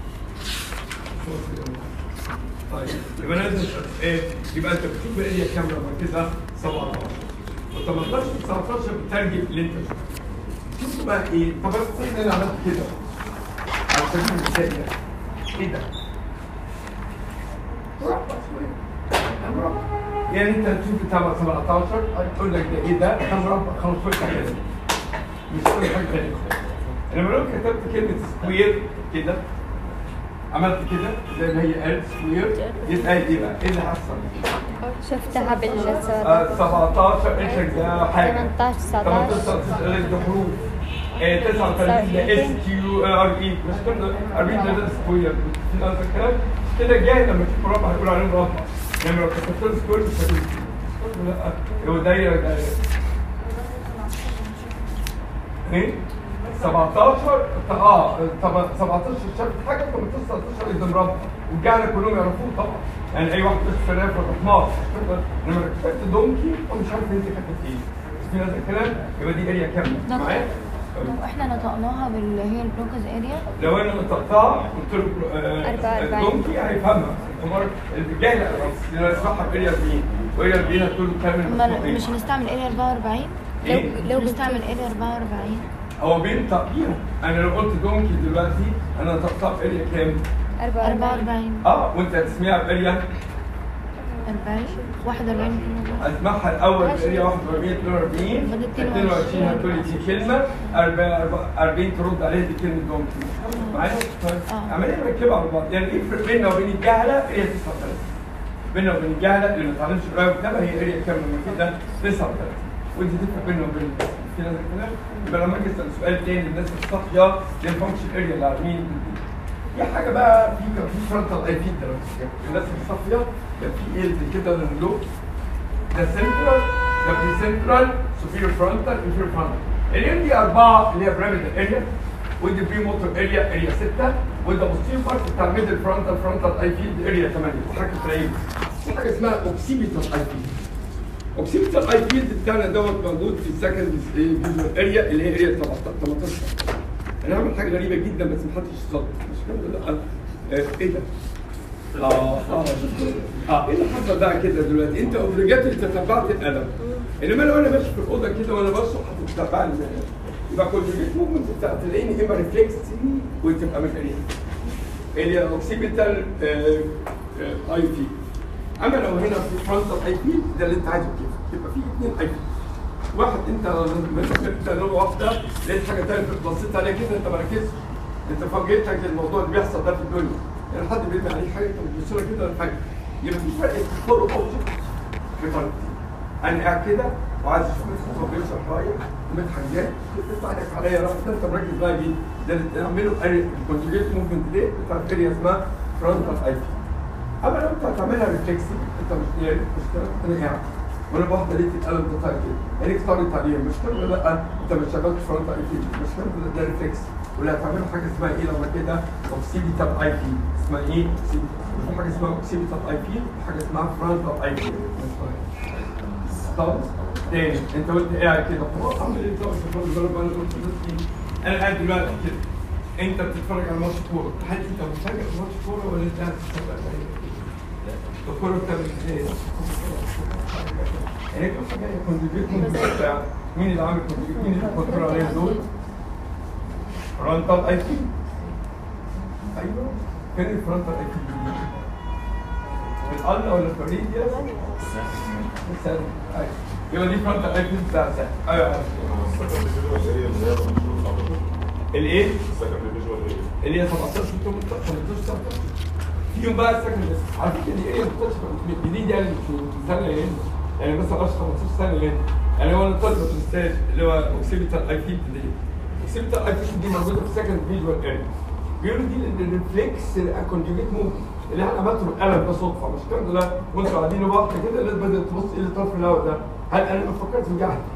طيب يبقى لازم ايه يبقى انت بتشوف الاريا كامله بعد كده 17 و18 19 بترجم اللي انت شفته شوفوا بقى ايه طب بس انا عملت كده على سبيل المثال يعني ايه ده؟ مربع اسمه مربع يعني انت تشوف بتاع 17 تقول لك ده ايه ده؟ ده مربع خلاص فكره كده مش كل حاجه تانيه لما لو كتبت كلمه سكوير كده عملت كده زي ما هي قالت سكوير يتقال ايه بقى؟ ايه اللي حصل؟ شفتها بالجسد آه، 17 ايش ده حاجه 18 18 19 19 ده حروف آه، 39 ده اس كيو ار اي مش كده 40 ده ده سكوير في نفس الكلام كده جاي لما تشوف مربع هيقول عليه مربع يعني لو كتبت له سكوير مش هتقول كده لا هو دايره دايره ايه 17 اه طب 17 شهر حاجه 18 19 اذا مربع والجعل كلهم يعرفوه طبعا يعني اي واحد بس شرايف ولا حمار لما كتبت دونكي ومش عارف انت كاتب ايه في نفس الكلام يبقى دي اريا كامله معايا لو احنا نطقناها باللي هي البروكز اريا لو انا نطقتها قلت له آه، أربعة أربعين. دونكي هيفهمها الحمار الجاهل انا اسمعها باريا 40 واريا 40 هتقول له كامل ما المفروض إيه؟ مش هنستعمل اريا 44 إيه؟ لو لو نستعمل اريا 44 هو بينطق بيهم انا لو قلت دونكي دلوقتي انا نطقتها باريا كام؟ 44 44 اه وانت هتسميها باريا 40 41 اسمعها الاول اريا 41 42 بعد 22 هتقول لي دي كلمه 40 ترد عليها دي كلمه دونكي معايا؟ آه. عمالين نركبها على بعض يعني يفرق بيننا وبين الجهله هي 39 بيننا وبين الجهله اللي ما اتعلمش قرايه وكتابه هي اريا كام لما كده 39 ودي تفرق بيننا وبين في ناس كده يبقى لما اجي اسال سؤال تاني الناس الصاحيه دي الفانكشن اريا اللي عارفين في حاجه بقى في كان في فرونتال اي فيد الناس الصافيه كان في ايه زي كده للو ده سنترال ده في سنترال سوبيريور فرونتال انفيريور فرونتال الاريا دي اربعه اللي هي بيراميدال اريا ودي بري موتور اريا اريا 6 وده بوستيريور بارت بتاع الميدل فرونتال فرونتال اي فيد اريا 8 وحاجه تلاقيه في حاجه اسمها اوكسيبيتال اي فيد اوكسيبيتال اي فيلد بتاعنا دوت موجود في السكند فيجوال اريا اللي هي اريا 18 انا هعمل حاجه غريبه جدا بس محدش يصدق مش كده لا آه، ايه ده؟ اه اه اه ايه اللي حصل بقى كده دلوقتي؟ انت اوبليجاتوري تتبعت القلم انما لو انا ماشي في الاوضه كده وانا بصحى هتتبعني يبقى كونجوجيت موفمنت بتاعت تلاقيني اما ريفلكس وتبقى مكانيه اللي هي اوكسيبيتال اي في اما لو هنا في فرونتال اي في ده اللي انت عايزه كده يبقى في اثنين اي في واحد انت انت لغه واحده لقيت حاجه ثانيه بصيت عليها كده انت ما ركزتش انت فاجئتك الموضوع اللي بيحصل ده في الدنيا يعني حد بيرمي عليك حاجه انت بتبص لها كده ولا حاجه يبقى في فرق في فور اوبجكت في فرق انا قاعد كده وعايز اشوف مدحت هو بيشرح رايح ومدحت جاي تفتح عليك عليا راح انت مركز بقى دي ده اللي تعمله الكونجوجيت موفمنت دي بتاع اريا اسمها فرونتال اي في اما لو انت هتعملها ريفلكسي انت مش يعني مش كده انا قاعد وانا بواحده لقيت القلم ده طالع كده عينيك طارت عليه مش كده ولا لا انت ما اشتغلتش فرونت اي في مش كده ولا ده ريفلكس ولا هتعملوا حاجه اسمها ايه لما كده اوكسيبيتال اي في اسمها ايه؟ في حاجه اسمها اوكسيبيتال اي في وحاجه اسمها فرونتال اي في طب تاني انت قلت قاعد كده خلاص اعمل ايه طب انت فرض ضرب انا قلت لك انا قاعد دلوقتي كده انت بتتفرج على ماتش كوره هل انت متفرج على ماتش كوره ولا انت قاعد بتتفرج على ايه؟ الكوره بتعمل ازاي؟ يعني كم حاجه كونجوجيت بتاع مين اللي عامل كونجوجيت مين اللي كنترول عليهم دول؟ فرونتال اي بي ايوه فين الفرونتال اي بي؟ القلة ولا الفريديا؟ السهل ايوه يبقى دي فرونتال اي بي بتاع سهل ايوه الايه؟ اللي هي 17 18 18 فيهم بقى السكن بس على فكره دي ايه مكتشفه جديد يعني مش من سنه يعني يعني مثلا 10 15 سنه يعني يعني هو انا طالب في الستاج اللي هو اوكسيبيتال اي فيت دي اوكسيبيتال اي فيت دي موجوده في سكند فيجوال اريا بيقولوا دي الريفلكس الكونجوجيت موف اللي احنا عملته بالقلم ده صدفه مش كده لا وانتوا قاعدين لوحدك كده الناس بدات تبص ايه اللي طرف الهواء ده هل انا ما فكرت في جهل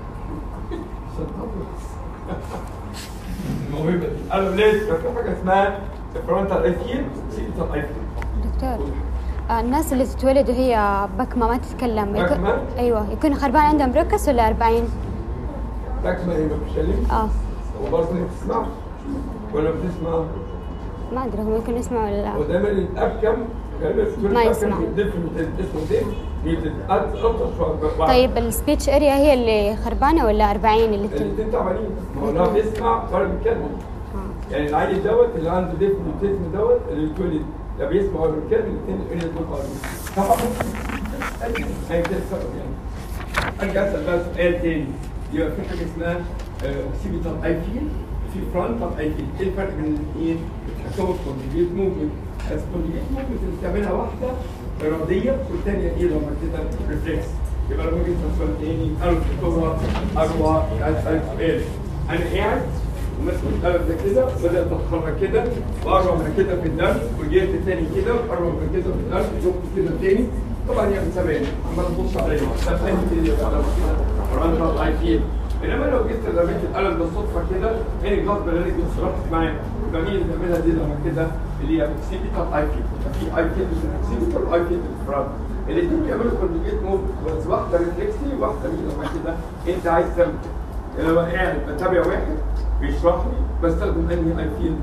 الموهبه دي انا ليه في حاجه اسمها فرونتال اي فيت اوكسيبيتال اي فيت دكتور آه، الناس اللي تتولد وهي بكمة ما تتكلم يكون بكمة؟ ايوه يكون خربان عندهم بركس ولا 40 لكن ايه ما بتتكلمش اه وبرضه ما بتسمعش ولا بتسمع ما ادري هم يمكن يسمعوا ولا لا ودايما الابكم غالبا بتقول ما الأبكم يسمع. different اسمه ديف بيتقطع شويه طيب السبيتش اريا هي اللي خربانة ولا 40 اللي تل... الاثنين تعبانين ما هو لا بيسمع ولا بيتكلم آه. يعني العيل دوت اللي عنده ديف ميوتيزم دوت اللي بيتولد لا بيسمع ولا بيتكلم الاثنين الاريا دول قاعدين طبعا اي كده السبب يعني ارجع اسال بقى سؤال تاني يبقى في حاجه اسمها اوكسيبيتال اي فيل في فرونتال اي فيل ايه الفرق بين الاثنين؟ بتحكموا في كونجيت موفمنت الكونجيت موفمنت اللي بتعملها واحده اراديه والثانيه ايه لما كده ريفلكس يبقى لما جيت اسال سؤال تاني قالوا الدكتوره اروى عايز اسالك سؤال انا قاعد وماسك القلم ده كده بدات اتحرك كده واقرب من كده في الدرس ورجعت تاني كده واقرب من كده في الدرس شفت كده تاني طبعا هي من زمان عمال تبص عليها ده فاهم كده على كده فرانتال اي فيل انما لو جيت رميت القلم بالصدفه كده هي غصب عنك اتصرفت معايا يبقى مين اللي بيعملها دي لما كده اللي هي اوكسيبيتال اي فيل في اي فيل اوكسيبيتال واي فيل فرانت الاثنين بيعملوا كونجيت موف بس واحده ريفلكسي وواحده مين لما كده انت عايز تعمل كده لما قاعد بتابع واحد بيشرح لي بستخدم انهي اي فيل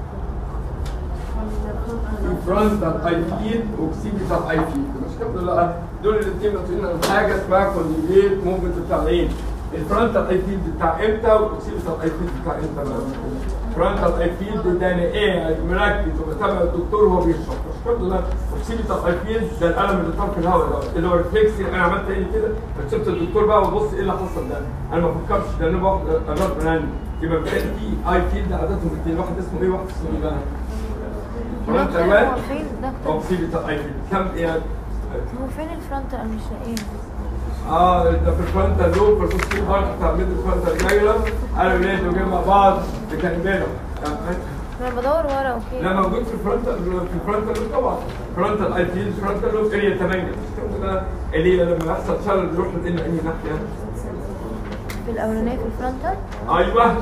فرونتال اي فيل واوكسيبيتال اي فيل مش كده لا دول الاثنين مسؤولين عن حاجه اسمها كونجيت موفمنت بتاع العين الفرونتال اي فيل بتاع امتى والاوكسيبيتال اي فيل بتاع امتى بقى فرونتال اي فيل ده انا ايه مركز وبتابع الدكتور وهو بيشرح مش كده لا اوكسيبيتال اي فيل ده القلم اللي طار في الهواء ده اللي هو ريفلكسي انا عملت ايه كده فسبت الدكتور بقى وبص ايه اللي حصل ده انا ما بفكرش ده انا باخد قرار من عندي يبقى بالتالي في اي فيل ده عادتهم الاثنين واحد اسمه ايه واحد اسمه ايه بقى فرونتال هو وان فين ده اوكسيبيتال اي فيل كم يعني هو فين الفرونت انا مش لاقيه اه ده في الفرونتال لوب في الفوستيل بارت بتاع ميد الفرونتال جايلر انا ولاد وجاي مع بعض بكلمينهم انا بدور ورا اوكي لا موجود في الفرونتال في الفرونتال لوب طبعا فرونتال اي تي فرونتال لوب اريا 8 ده اللي هي لما يحصل شلل بيروح لان اي ناحيه في الاولانيه في الفرونتال ايوه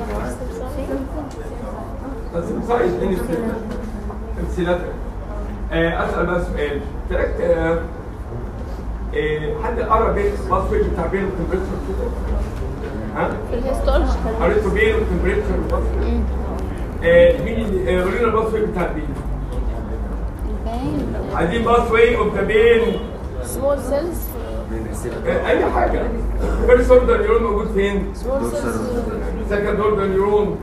بس سايز اني امثلتك اسال بقى سؤال تركت آه، آه، حد قرا بين الباسورد بتاع بين التمبريتشر كده؟ ها؟ في الهيستولوجي قريته بين التمبريتشر والباسورد آه، مين اللي آه، قولوا لنا الباسورد بتاع بين باين عايزين باسوي اوف ذا بين سمول سيلز آه، اي حاجه فيرست اوردر نيورون موجود فين؟ سمول سيلز سكند اوردر نيورون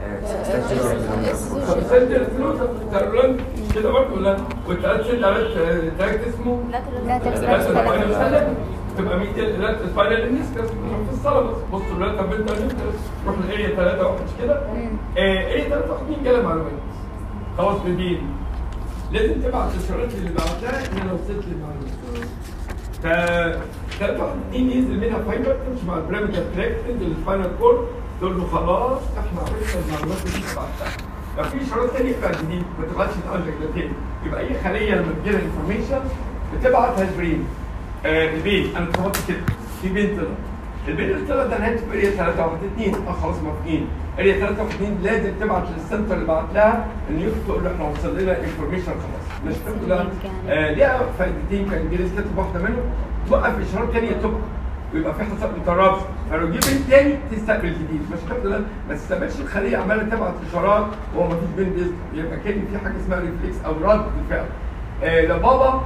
سنتر فلوس تقريبا كده برضه ولا والثلاث ست عملت تراكت اسمه لا ثلاثة تلاتة سباينال سلم تبقى 100 ثلاثة سباينال النسكس في الصلاه بص بصوا الولاد طب انت روح للاريا ثلاثة واحد مش كده؟ آه، اريا ثلاثة واحد مين جالها معلومات؟ خلاص بدين لازم تبعت الاشارات اللي بعتها ان انا وصلت للمعلومات ف ثلاثة واحد اتنين ينزل منها فايبر تمشي مع البراميدال تراك تنزل السباينال كورد تقول له خلاص احنا عرفنا المعلومات اللي انت بعتها لو في اشارات ثانيه بتاعت جديد ما تبعتش تقلق ده تاني يبقى اي خليه لما تجيلها انفورميشن بتبعتها البرين آه البين انا اتفقت كده في بين طلع البين اللي طلع ده نهايته في اريا 3 1 2 اه خلاص موافقين اريا 3 1 2 لازم تبعت للسنتر اللي بعت لها ان يكتب تقول له احنا وصل لنا انفورميشن خلاص مش فهمت لا آه ليها فائدتين كان انجليزي كاتب واحده منهم توقف اشارات ثانيه تبقى ويبقى في حساب انترابس فلو جه بين تاني تستقبل جديد مش كده لا ما تستقبلش الخليه عماله تبعت اشارات وهو ما فيش بين بيز يبقى كان في حاجه اسمها ريفلكس او رد الفعل آه لو بابا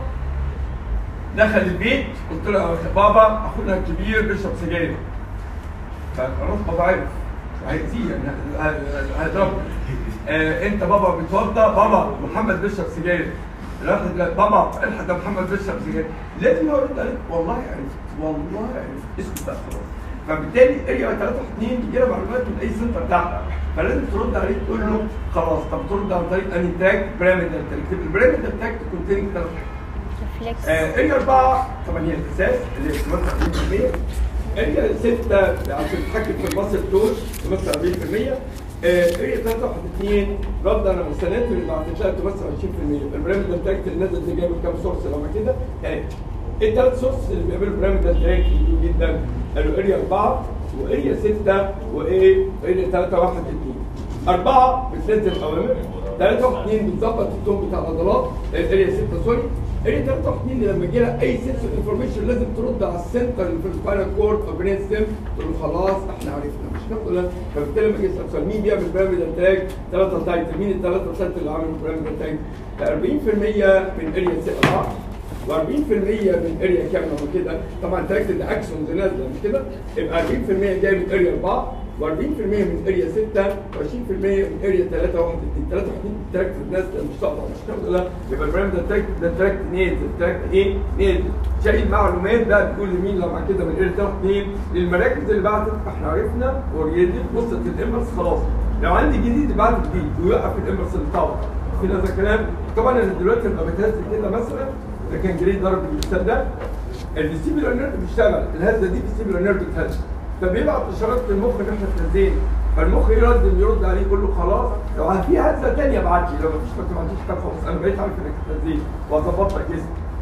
دخل البيت قلت له يا بابا اخونا الكبير بيشرب سجاير فخلاص بابا عرف هيأذيه يعني هيضربه آه انت بابا بتوضى بابا محمد بيشرب سجاير راح لا، بابا الحق ده محمد بيشرب سجاير لازم هو يرد عليك والله عرفت والله عرفت اسكت بقى خلاص فبالتالي اريا 3 2 يجي لها معلومات من اي سنتر بتاعها فلازم ترد عليه تقول له خلاص طب ترد عن طريق انهي تاج براميدال تاج البراميدال تاج كونتيننج ثلاث حاجات ريفلكس آه، اريا 4 طبعا هي الاساس اللي بتمثل 40% اريا 6 عشان تتحكم في المصل دول تمثل 40% آه، اريا 3 1 2 رد على المستندات اللي بعتت لها تمثل 20% البرامج ده تراكت اللي نزل دي جايب كام سورس لما كده يعني الثلاث سورس اللي بيعملوا برامج ده تراك جدا قالوا اريا 4 واريا 6 وايه اريا 3 1 2 أربعة بتنزل أوامر ثلاثة واثنين بتظبط التون بتاع العضلات اريا 6 سوري اريا 3 واثنين لما يجي لها أي سنس انفورميشن لازم ترد على السنتر اللي في السباينال كورد أو برين ستيم تقول له خلاص احنا عرفنا مش كده ولا فبالتالي لما يجي يسأل سؤال مين بيعمل بيراميدال تاج ثلاثة تايتل مين الثلاثة تايتل اللي عملوا بيراميدال تاج 40% من اريا 6 و40% من اريا كام لما كده طبعا تراكت الاكسونز نازله مش كده يبقى 40% جاي من اريا 4 و40% من اريا 6 و20% من اريا 3 1 2 3 1 2 تراكت نازله مش طبعا مش كده لا يبقى البرايم ده تراكت ده تراكت نازل تراكت ايه نازل شايل معلومات بقى بتقول لمين لما كده من اريا 3 2 للمراكز اللي بعتت احنا عرفنا اوريدي وصلت الامبرس خلاص لو عندي جديد يبعت جديد ويوقف الامبرس اللي بتاعه في هذا الكلام طبعا انا دلوقتي لما بتهز كده مثلا ده كان جريد ضرب المثال ده الفيستيبولار نيرف بيشتغل الهزه دي فيستيبولار نيرف بتهز فبيبعت اشارات للمخ ان احنا اتهزينا فالمخ يرد يرد عليه يقول له خلاص لو في هزه ثانيه ابعت لي لو مفيش ما تبعتليش طب خلاص انا بقيت عارف انك اتهزيت وهظبط لك اسم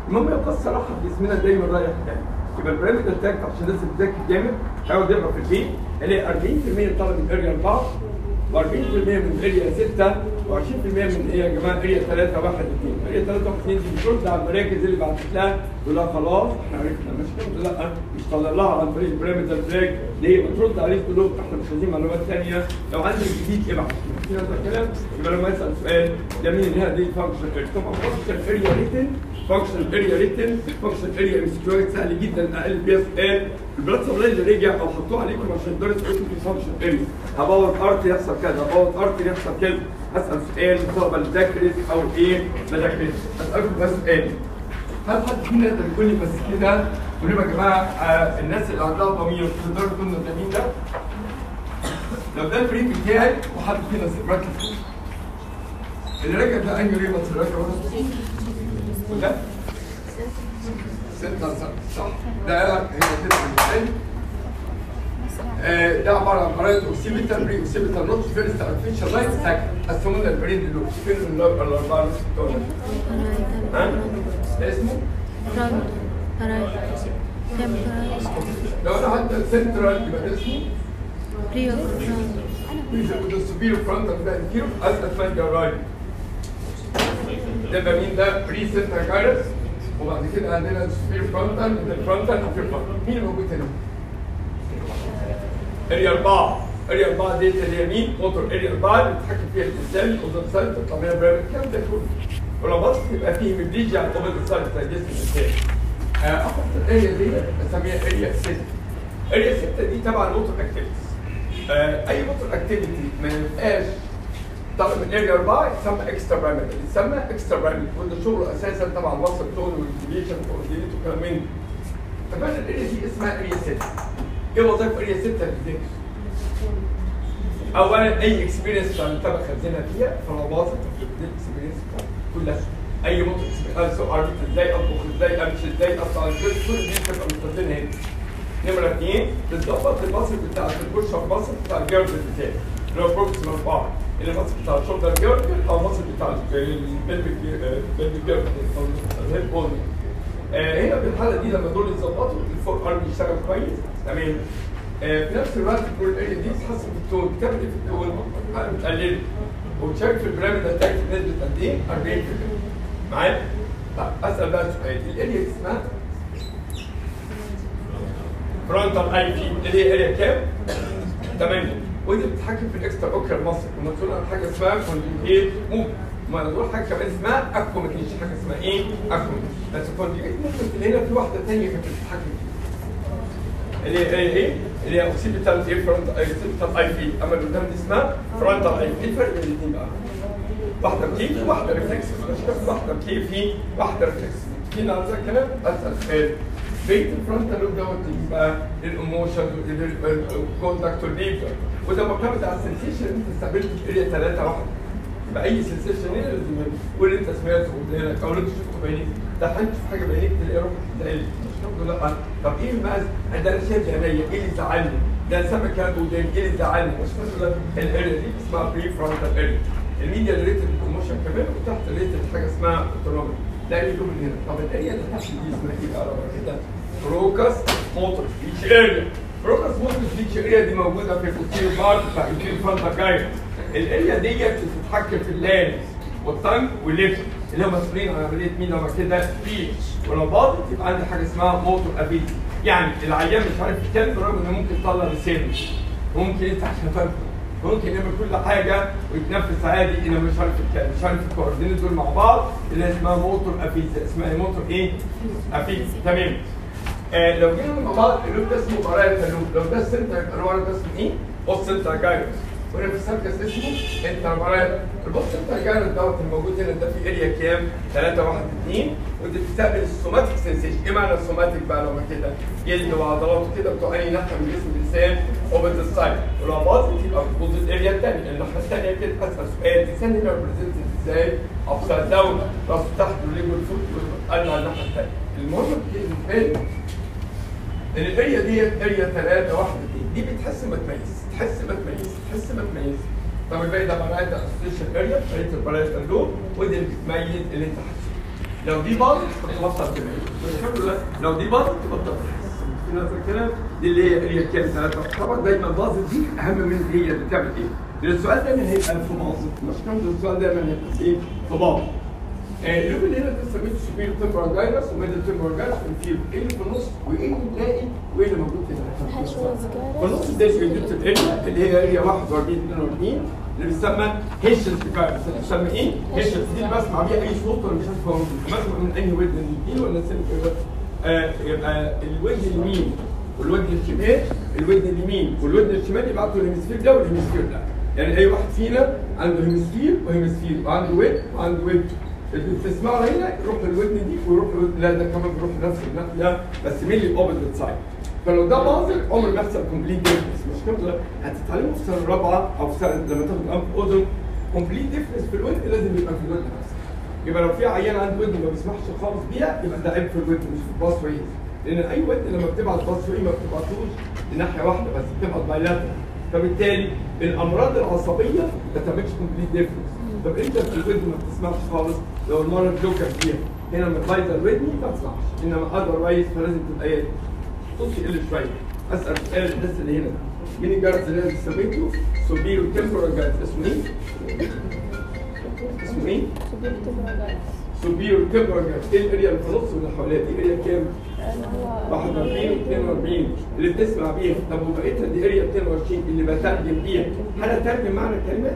المهم يبقى الصراحه في جسمنا دايما رايح جاي يبقى البيراميدال تاكت عشان الناس اللي بتذاكر جامد هيقعد يقرا في البيت هلاقي 40% طالع من اريا 4 و40% من اريا 6 و20% من ايه يا جماعه اريا 3 1 2 اريا 3 1 2 دي بترد على المراكز اللي بعتت لها تقول لها خلاص احنا عرفنا مش كده لا مش طالع لها عن طريق البيراميدال تراك ليه بترد عليه تقول لهم احنا مش عايزين معلومات ثانيه لو عندك جديد ابعت في هذا الكلام يبقى لما يسال سؤال ده مين هنا دي فانكشن اريا طبعا فانكشن اريا ريتن فانكشن اريا ريتن فانكشن اريا مسكويت سهل جدا اقل بيها سؤال البلاد سبلاي اللي رجع او حطوه عليكم عشان الدرس اسمه في فانكشن اريا هبوظ ارت يحصل كذا هبوظ ارت يحصل كذا اسال سؤال الطلبه اللي ذاكرت او ايه ما ذاكرتش اسالكم بس سؤال هل حد فينا يقدر يقول لي بس كده قولوا لي يا جماعه آه الناس اللي عندها ضمير تقدروا تكونوا قدامين ده لو ده الفريق بتاعي وحد فينا ركز اللي راكب ده انهي ريبط اللي راكب وده ستة صح صح ده هي كده بالنسبة آه، ده عباره عن قرايه اوكسيبيتال بري اوكسيبيتال نوت فيرست ارتفيشال لايت ساك قسمونا البرين دول فين الاربعه نص بتوعنا ها ده اسمه فرونت رايت تمبرايز لو انا حتى سنترال يبقى ده اسمه بريو فرونت وده سوبيرو فرونت ده انتيرو اسفل فانجا رايت ده بقى مين ده بري سنترال جايرس وبعد كده عندنا السوبيرو فرونتال الفرونتال انتيرو مين اللي موجود هنا؟ اريا 4 اريا 4 ديت اللي هي مين؟ موتور اريا 4 اللي بتتحكم فيها الانسان الاوزون سايت تطلع منها برامج الكلام ده كله ولو بص يبقى فيه مبليجيا على الاوزون سايت بتاع جسم الانسان آه، احط الاريا دي بسميها اريا 6 اريا 6 دي تبع الموتور اكتيفيتيز اي موتور اكتيفيتي ما يبقاش طالع من اريا 4 يتسمى اكسترا برامج يتسمى اكسترا برامج وده شغله اساسا تبع الوصف شغل والكليشن والكوردينيت وكلام من ده فعلا الاريا دي اسمها اريا 6 ايه وظائف اريا 6 في اولا اي اكسبيرينس بتاع خزينها فيها فلو باظت الاكسبيرينس كلها اي موتور اكسبيرينس عرفت ازاي اطبخ ازاي امشي ازاي اقطع الجلد كل دي بتبقى مستخدمه هنا نمرة اثنين بتظبط المصل بتاع البوش اب مصل بتاع الجرد بتاعي اللي هو بروكسيمال بار اللي المصل بتاع الشولدر جرد او المصل بتاع البلفيك البلفيك جرد او الهيد بون آه، هنا في الحاله دي لما دول يتظبطوا الفور ارم يشتغل كويس تمام آه، في نفس الوقت كل الاريا دي تحسن في التون بتعمل ايه في التون؟ بتقلل وتشارك في البرامج ده بتاعت نسبه قد ايه؟ 40% معايا؟ طب اسال بقى سؤال الاريا دي اسمها فرونتال اي بي اللي هي اريا كام؟ 8 ودي بتتحكم في الاكسترا اوكر مصر ومسؤول عن حاجه اسمها كونجيجيت موف ما نقول حاجه كمان اسمها اكوميديشن حاجه اسمها ايه؟ اكوميديشن بس كونجيجيت موف اللي هنا في واحده ثانيه كانت بتتحكم فيها اللي هي ايه؟ اللي هي اوكسيبيتال ايه فرونت اوكسيبيتال اي بي اما اللي قدام دي اسمها فرونتال اي بي ايه الفرق بين الاثنين بقى؟ واحده بكيف وواحده ريفلكس مش بس واحده بكيف في واحده ريفلكس في على الكلام اسال سؤال بيت الفرونتال لوب دوت يبقى الايموشن والكونتاكت والبيفر وده معتمد على السنسيشن اللي انت استقبلته في اريا 3 واحده يبقى اي سنسيشن هنا لازم واللي انت سمعته قدامك او اللي انت شفته بعينيك ده هتشوف حاجه بعينيك تلاقي روحك تتقل مش لا طب ايه المقاس؟ ده انا شايف عينيا ايه اللي زعلني؟ ده سمك كان قدامي ايه اللي زعلني؟ مش مثلا الاريا دي اسمها بري فرونتال اريا الميديا اللي ريتد ايموشن كمان وتحت ريتد حاجه اسمها اوتونومي لا اللي من هنا طب الاريا اللي تحت دي اسمها ايه بقى كده؟ بروكس موتور سبيتش اريا بروكس موتور سبيتش اريا دي موجوده في البوستيريور بارت بتاع الكيل فرونتال جايد الاريا ديت بتتحكم في اللانس والتنج والليفت اللي هم مسؤولين عن عمليه مين لما كده سبيتش ولو باظت يبقى عندي حاجه اسمها موتور ابيلتي يعني العيان مش عارف يتكلم برغم انه ممكن يطلع لسانه ممكن يفتح شفايفه ممكن يعمل كل حاجه ويتنفس عادي انما مش عارف يتكلم مش عارف الكوردينيت دول مع بعض اللي اسمها موتور افيزا اسمها موتور ايه؟ افيزا تمام آه لو جينا مع بعض اللوب ده اسمه برايتا لوب لو ده السنتر يبقى اللي ورا ده اسمه ايه؟ بوست سنتر جايروس وهنا في السيركس اسمه انتر برايتا البوست سنتر جايروس دوت الموجود هنا ده في اريا كام؟ 3 1 2 ودي بتستقبل السوماتيك سنسيشن ايه معنى السوماتيك بقى لو كده؟ جلد وعضلات وكده بتوع اي ناحيه من جسم الانسان اوبن السايد ولو باظت يبقى بتبوظ الاريا الثانيه الناحيه الثانيه كده اسال سؤال الانسان هنا ريبريزنتد ازاي؟ ابسايد داون راسه تحت ورجله لفوق قلب على الناحيه الثانيه المهم بالنسبه ان الاريا ديت اريا 3 1 2 دي بتحس ما تميز تحس ما تميز تحس ما تميز طب الباقي ده برايتا اسوشيشن اريا اريا البرايتا لوب ودي اللي بتميز اللي انت حاسه لو دي باظت تبطل تمارين الحمد لله لو دي باظت تبطل تحس في نفس الكلام دي اللي هي اللي هي كام ثلاثة طبعا دايما باظت دي أهم من هي اللي بتعمل إيه لأن السؤال دايما هيبقى في باظت مش كم السؤال دايما هيبقى في إيه في باظت آه، اللوب اللي هنا ده سميته سوبيريور تمبرال جايرس وميدل تمبرال جايرس ونفيل ايه اللي في النص وايه اللي نلاقي وايه اللي موجود هنا في النص ده الجديد الاريا اللي هي اريا 41 42 اللي بيسمى هيشنز جايرس اللي بيسمى ايه؟ هيشنز دي اللي بسمع بيها اي صوت ولا مش عارف هو بسمع من انهي ودن من الاثنين ولا سن آه يبقى الودن اليمين والودن الشمال الودن اليمين والودن الشمال يبعتوا الهيمسفير ده والهيمسفير ده يعني اي واحد فينا عنده هيمسفير وهيمسفير وعنده ود وعنده ود اللي بتسمعه هنا يروح للودن دي ويروح للودن لا ده كمان بيروح لنفس الناحيه بس مين اللي اوبوزيت سايد فلو ده باظت عمر ما يحصل كومبليت ديفرنس مش كده هتتعلموا في السنه الرابعه او في سنه لما تاخد انف اذن كومبليت ديفرنس في الودن لازم يبقى في الودن نفسها يبقى لو في عيان عنده ودن ما بيسمعش خالص بيها يبقى ده عيب في الودن مش في الباس ويز لان اي ودن لما بتبعت باس ويز ما بتبعتوش لناحيه واحده بس بتبعت بايلاترال فبالتالي الامراض العصبيه ما تعملش كومبليت ديفرنس طب انت في الودن ما بتسمعش خالص لو المرض لوكال فيها هنا متلايزر ودني ما تسمعش انما اذر وايز فلازم تبقى ايه صوتي يقل شويه اسال سؤال الناس اللي هنا مين الجرس اللي انا سميته سوبيرو تمبرال جرس اسمه ايه؟ اسمه ايه؟ سوبيرو تمبرال جرس ايه الاريا اللي في النص واللي حواليها دي اريا كام؟ 41 و42 اللي بتسمع بيها طب وبقيتها دي اريا 22 اللي بترجم بيها هل اترجم معنى الكلمات؟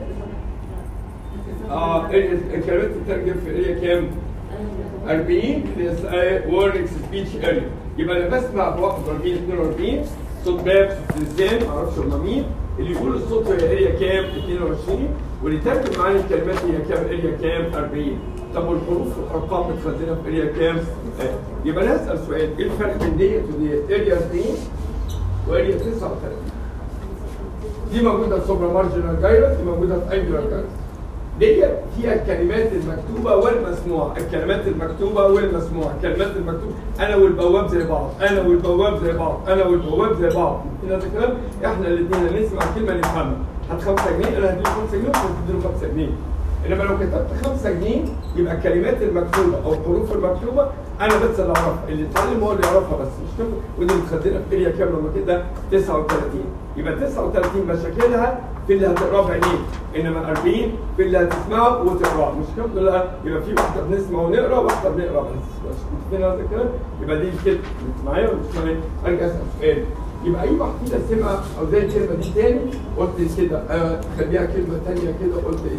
اه اريا الكلمات بتترجم في اريا كام؟ 40 وورنكس سبيتش اريا يبقى انا بسمع ب 41 42 صوت باب صوت لسان معرفش هم مين اللي يقول الصوت هي اريا كام 22 واللي يترجم معايا الكلمات هي كام اريا كام 40 طب والحروف والارقام متخزنه في اريا كام؟ آه. يبقى انا هسال سؤال ايه الفرق بين ديت وديت؟ اريا 2 واريا 39 دي موجوده في سوبرا مارجنال جايرس دي موجوده في انجلر جايرس ديت فيها الكلمات المكتوبه والمسموعه الكلمات المكتوبه والمسموعه الكلمات المكتوبه انا والبواب زي بعض انا والبواب زي بعض انا والبواب زي بعض في هذا الكلام احنا الاثنين هنسمع كلمه نفهمها هات 5 جنيه انا هديله 5 جنيه وانت هتديله 5 جنيه انما لو كتبت 5 جنيه يبقى الكلمات المكتوبه او الحروف المكتوبه انا بس اللي اعرفها اللي اتعلم هو اللي يعرفها بس مش كده ودي متخزنه في اريا كام لما كده 39 يبقى 39 مشاكلها في اللي هتقراه بعينيك انما 40 في اللي هتسمعه وتقراه مش كده لا يبقى في واحده بنسمع ونقرا واحده بنقرا بس مش متفقين هذا الكلام يبقى دي كده انت معايا ولا مش معايا؟ ارجع اسال سؤال يبقى اي واحد فينا سمع او زي الكلمه دي تاني قلت كده آه خليها كلمه ثانيه كده قلت ايه؟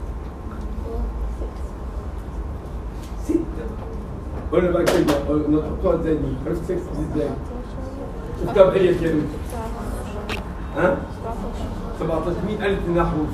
ستة قلنا بقى كلمة نحطوها ازاي دي؟ عرفت 6 دي ازاي؟ شفتها بأي كلمة؟ ها؟ 17 مين قالت انها حروف؟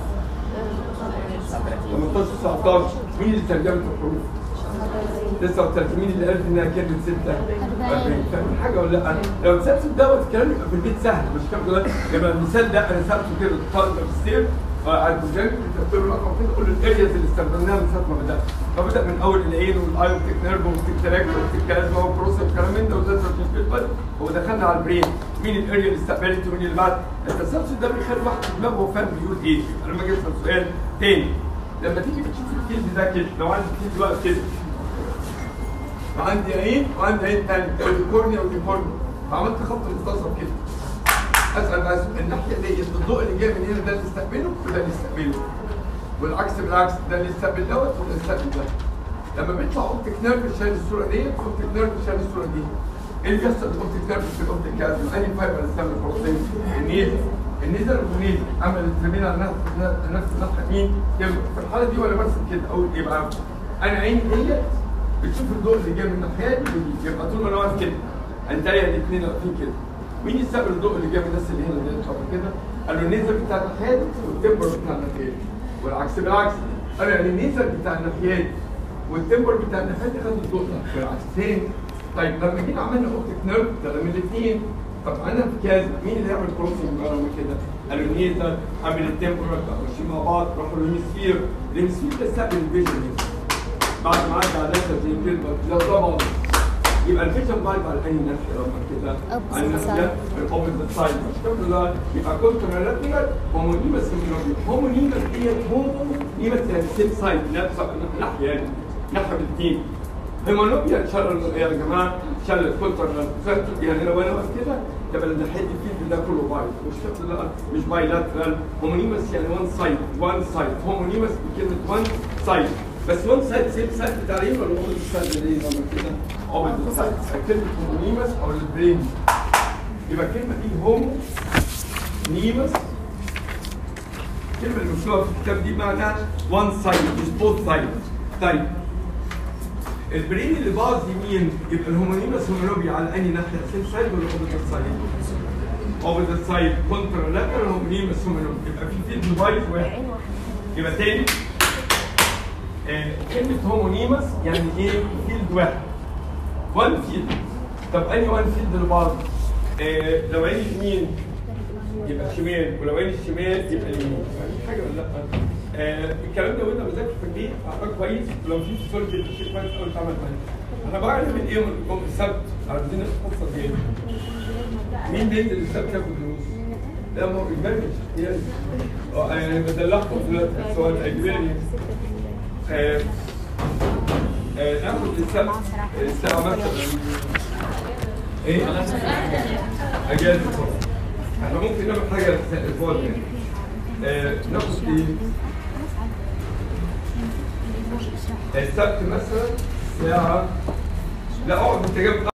18 19 مين اللي ترجمت الحروف؟ 39 مين اللي قالت انها كلمة 6 40 فاهم حاجة ولا لا؟ لو اتسالت دوت الكلام يبقى في البيت سهل مش كام كده يبقى المثال ده انا سالته كده الطالب في السير على الجنب كتبت له رقم كده قول له الارياز اللي استخدمناها من ساعه ما بدات فبدا من اول العين والايوتيك نيرف والتيك تراك والتيك كازما والبروس والكلام من ده وزاد في البيت ودخلنا على البرين مين الاريا اللي استقبلت ومين اللي بعد التسلسل ده بيخلي واحد في دماغه هو فاهم بيقول ايه انا لما اجي اسال سؤال تاني لما تيجي بتشوف الكيس ده كده لو عندي كيس واقف كده وعندي عين وعندي عين ثانيه ودي كورنيا ودي كورنيا فعملت خط مختصر كده اسال بقى الناحيه دي الضوء اللي جاي من هنا ده اللي استقبله وده اللي استقبله والعكس بالعكس ده اللي استقبل دوت وده اللي استقبل ده لما بيطلع اوبتيك نيرف شايل الصوره دي اوبتيك نيرف شايل الصوره دي ايه اللي بيحصل الاوبتيك نيرف في الاوبتيك كازم انهي فايبر اللي استقبل البروتين النيزل النيزل والنيزل عمل الترمين على نفس نفس الناحيه مين في الحاله دي وانا برسم كده اقول ايه بقى انا عيني ديت بتشوف الضوء اللي جاي من الناحيه دي يبقى طول ما انا واقف كده انتهي الاثنين واقفين كده مين يستقبل الضوء اللي جاي من الناس اللي هنا دي طبعا كده قالوا النيزل بتاع الناحيه والتمبر بتاع الناحيه دي والعكس بالعكس قالوا يعني النيزل بتاع الناحيه دي والتمبر بتاع الناحيه دي خد الضوء ده بالعكس تاني طيب لما جينا عملنا اوبتيك نيرف ده من الاثنين طب عندنا في كاز مين اللي يعمل كروسنج بقى كده؟ قالوا النيزل عامل التمبر ماشيين مع بعض راحوا الهيمسفير الهيمسفير ده استقبل الفيجن بعد ما عدى على زي كده لو طبعا يبقى الفيجن بايب على اي ناحيه لما كده على الناحيه الاوبوزيت سايد مش كده لا يبقى كونترالاترال هومونيمس هومونيمس ديت هومونيمس يعني سيم سايد نفس ناحيه يعني ناحيه الاثنين هيمونوبيا شر يا جماعه شل كونتر يعني لو انا واقف كده يبقى اللي ناحيه الفيلد ده كله بايظ والشكل ده مش بايلاترال هومونيمس يعني وان سايد وان سايد هومونيمس بكلمه وان سايد بس وان سايد سيم سايد بتاعين ولا هو السايد اللي لما كده اوبن سايد كلمه هومونيمس او البرين يبقى الكلمه دي هومو نيمس الكلمه اللي مكتوبه في الكتاب دي معناها وان سايد مش بوث سايد طيب البرين اللي باظ يمين يبقى الهومونيمس هومونوبيا على انهي ناحيه سيم سايد ولا اوبوزيت سايد؟ اوبوزيت سايد كونترا لاترال هومونيمس هومونوبيا يبقى في فيلد بايظ واحد يبقى تاني آه، كلمة هومونيمس يعني ايه؟ فيلد واحد وان فيلد طب انهي وان فيلد اللي باظ؟ آه، لو عيني يمين يبقى شمال ولو عيني الشمال يبقى اليمين في حاجه ولا لا؟ آه الكلام ده وانت بذاكر في البيت اعطاك كويس ولو في صوره يبقى شيء كويس قوي اتعمل كويس انا بعرف من ايه من يوم السبت عايزين القصه دي مين بينزل السبت ياخد دروس؟ لا ما هو اجباري يعني اه يعني بدلعكم دلوقتي سؤال اجباري آه آه ناخد السبت الساعه مثلا ايه؟ اجازه احنا ممكن نعمل حاجه الاسبوع الجاي آه، ناخد ايه؟ السبت مثلا ساعة لا اقعد انت جايب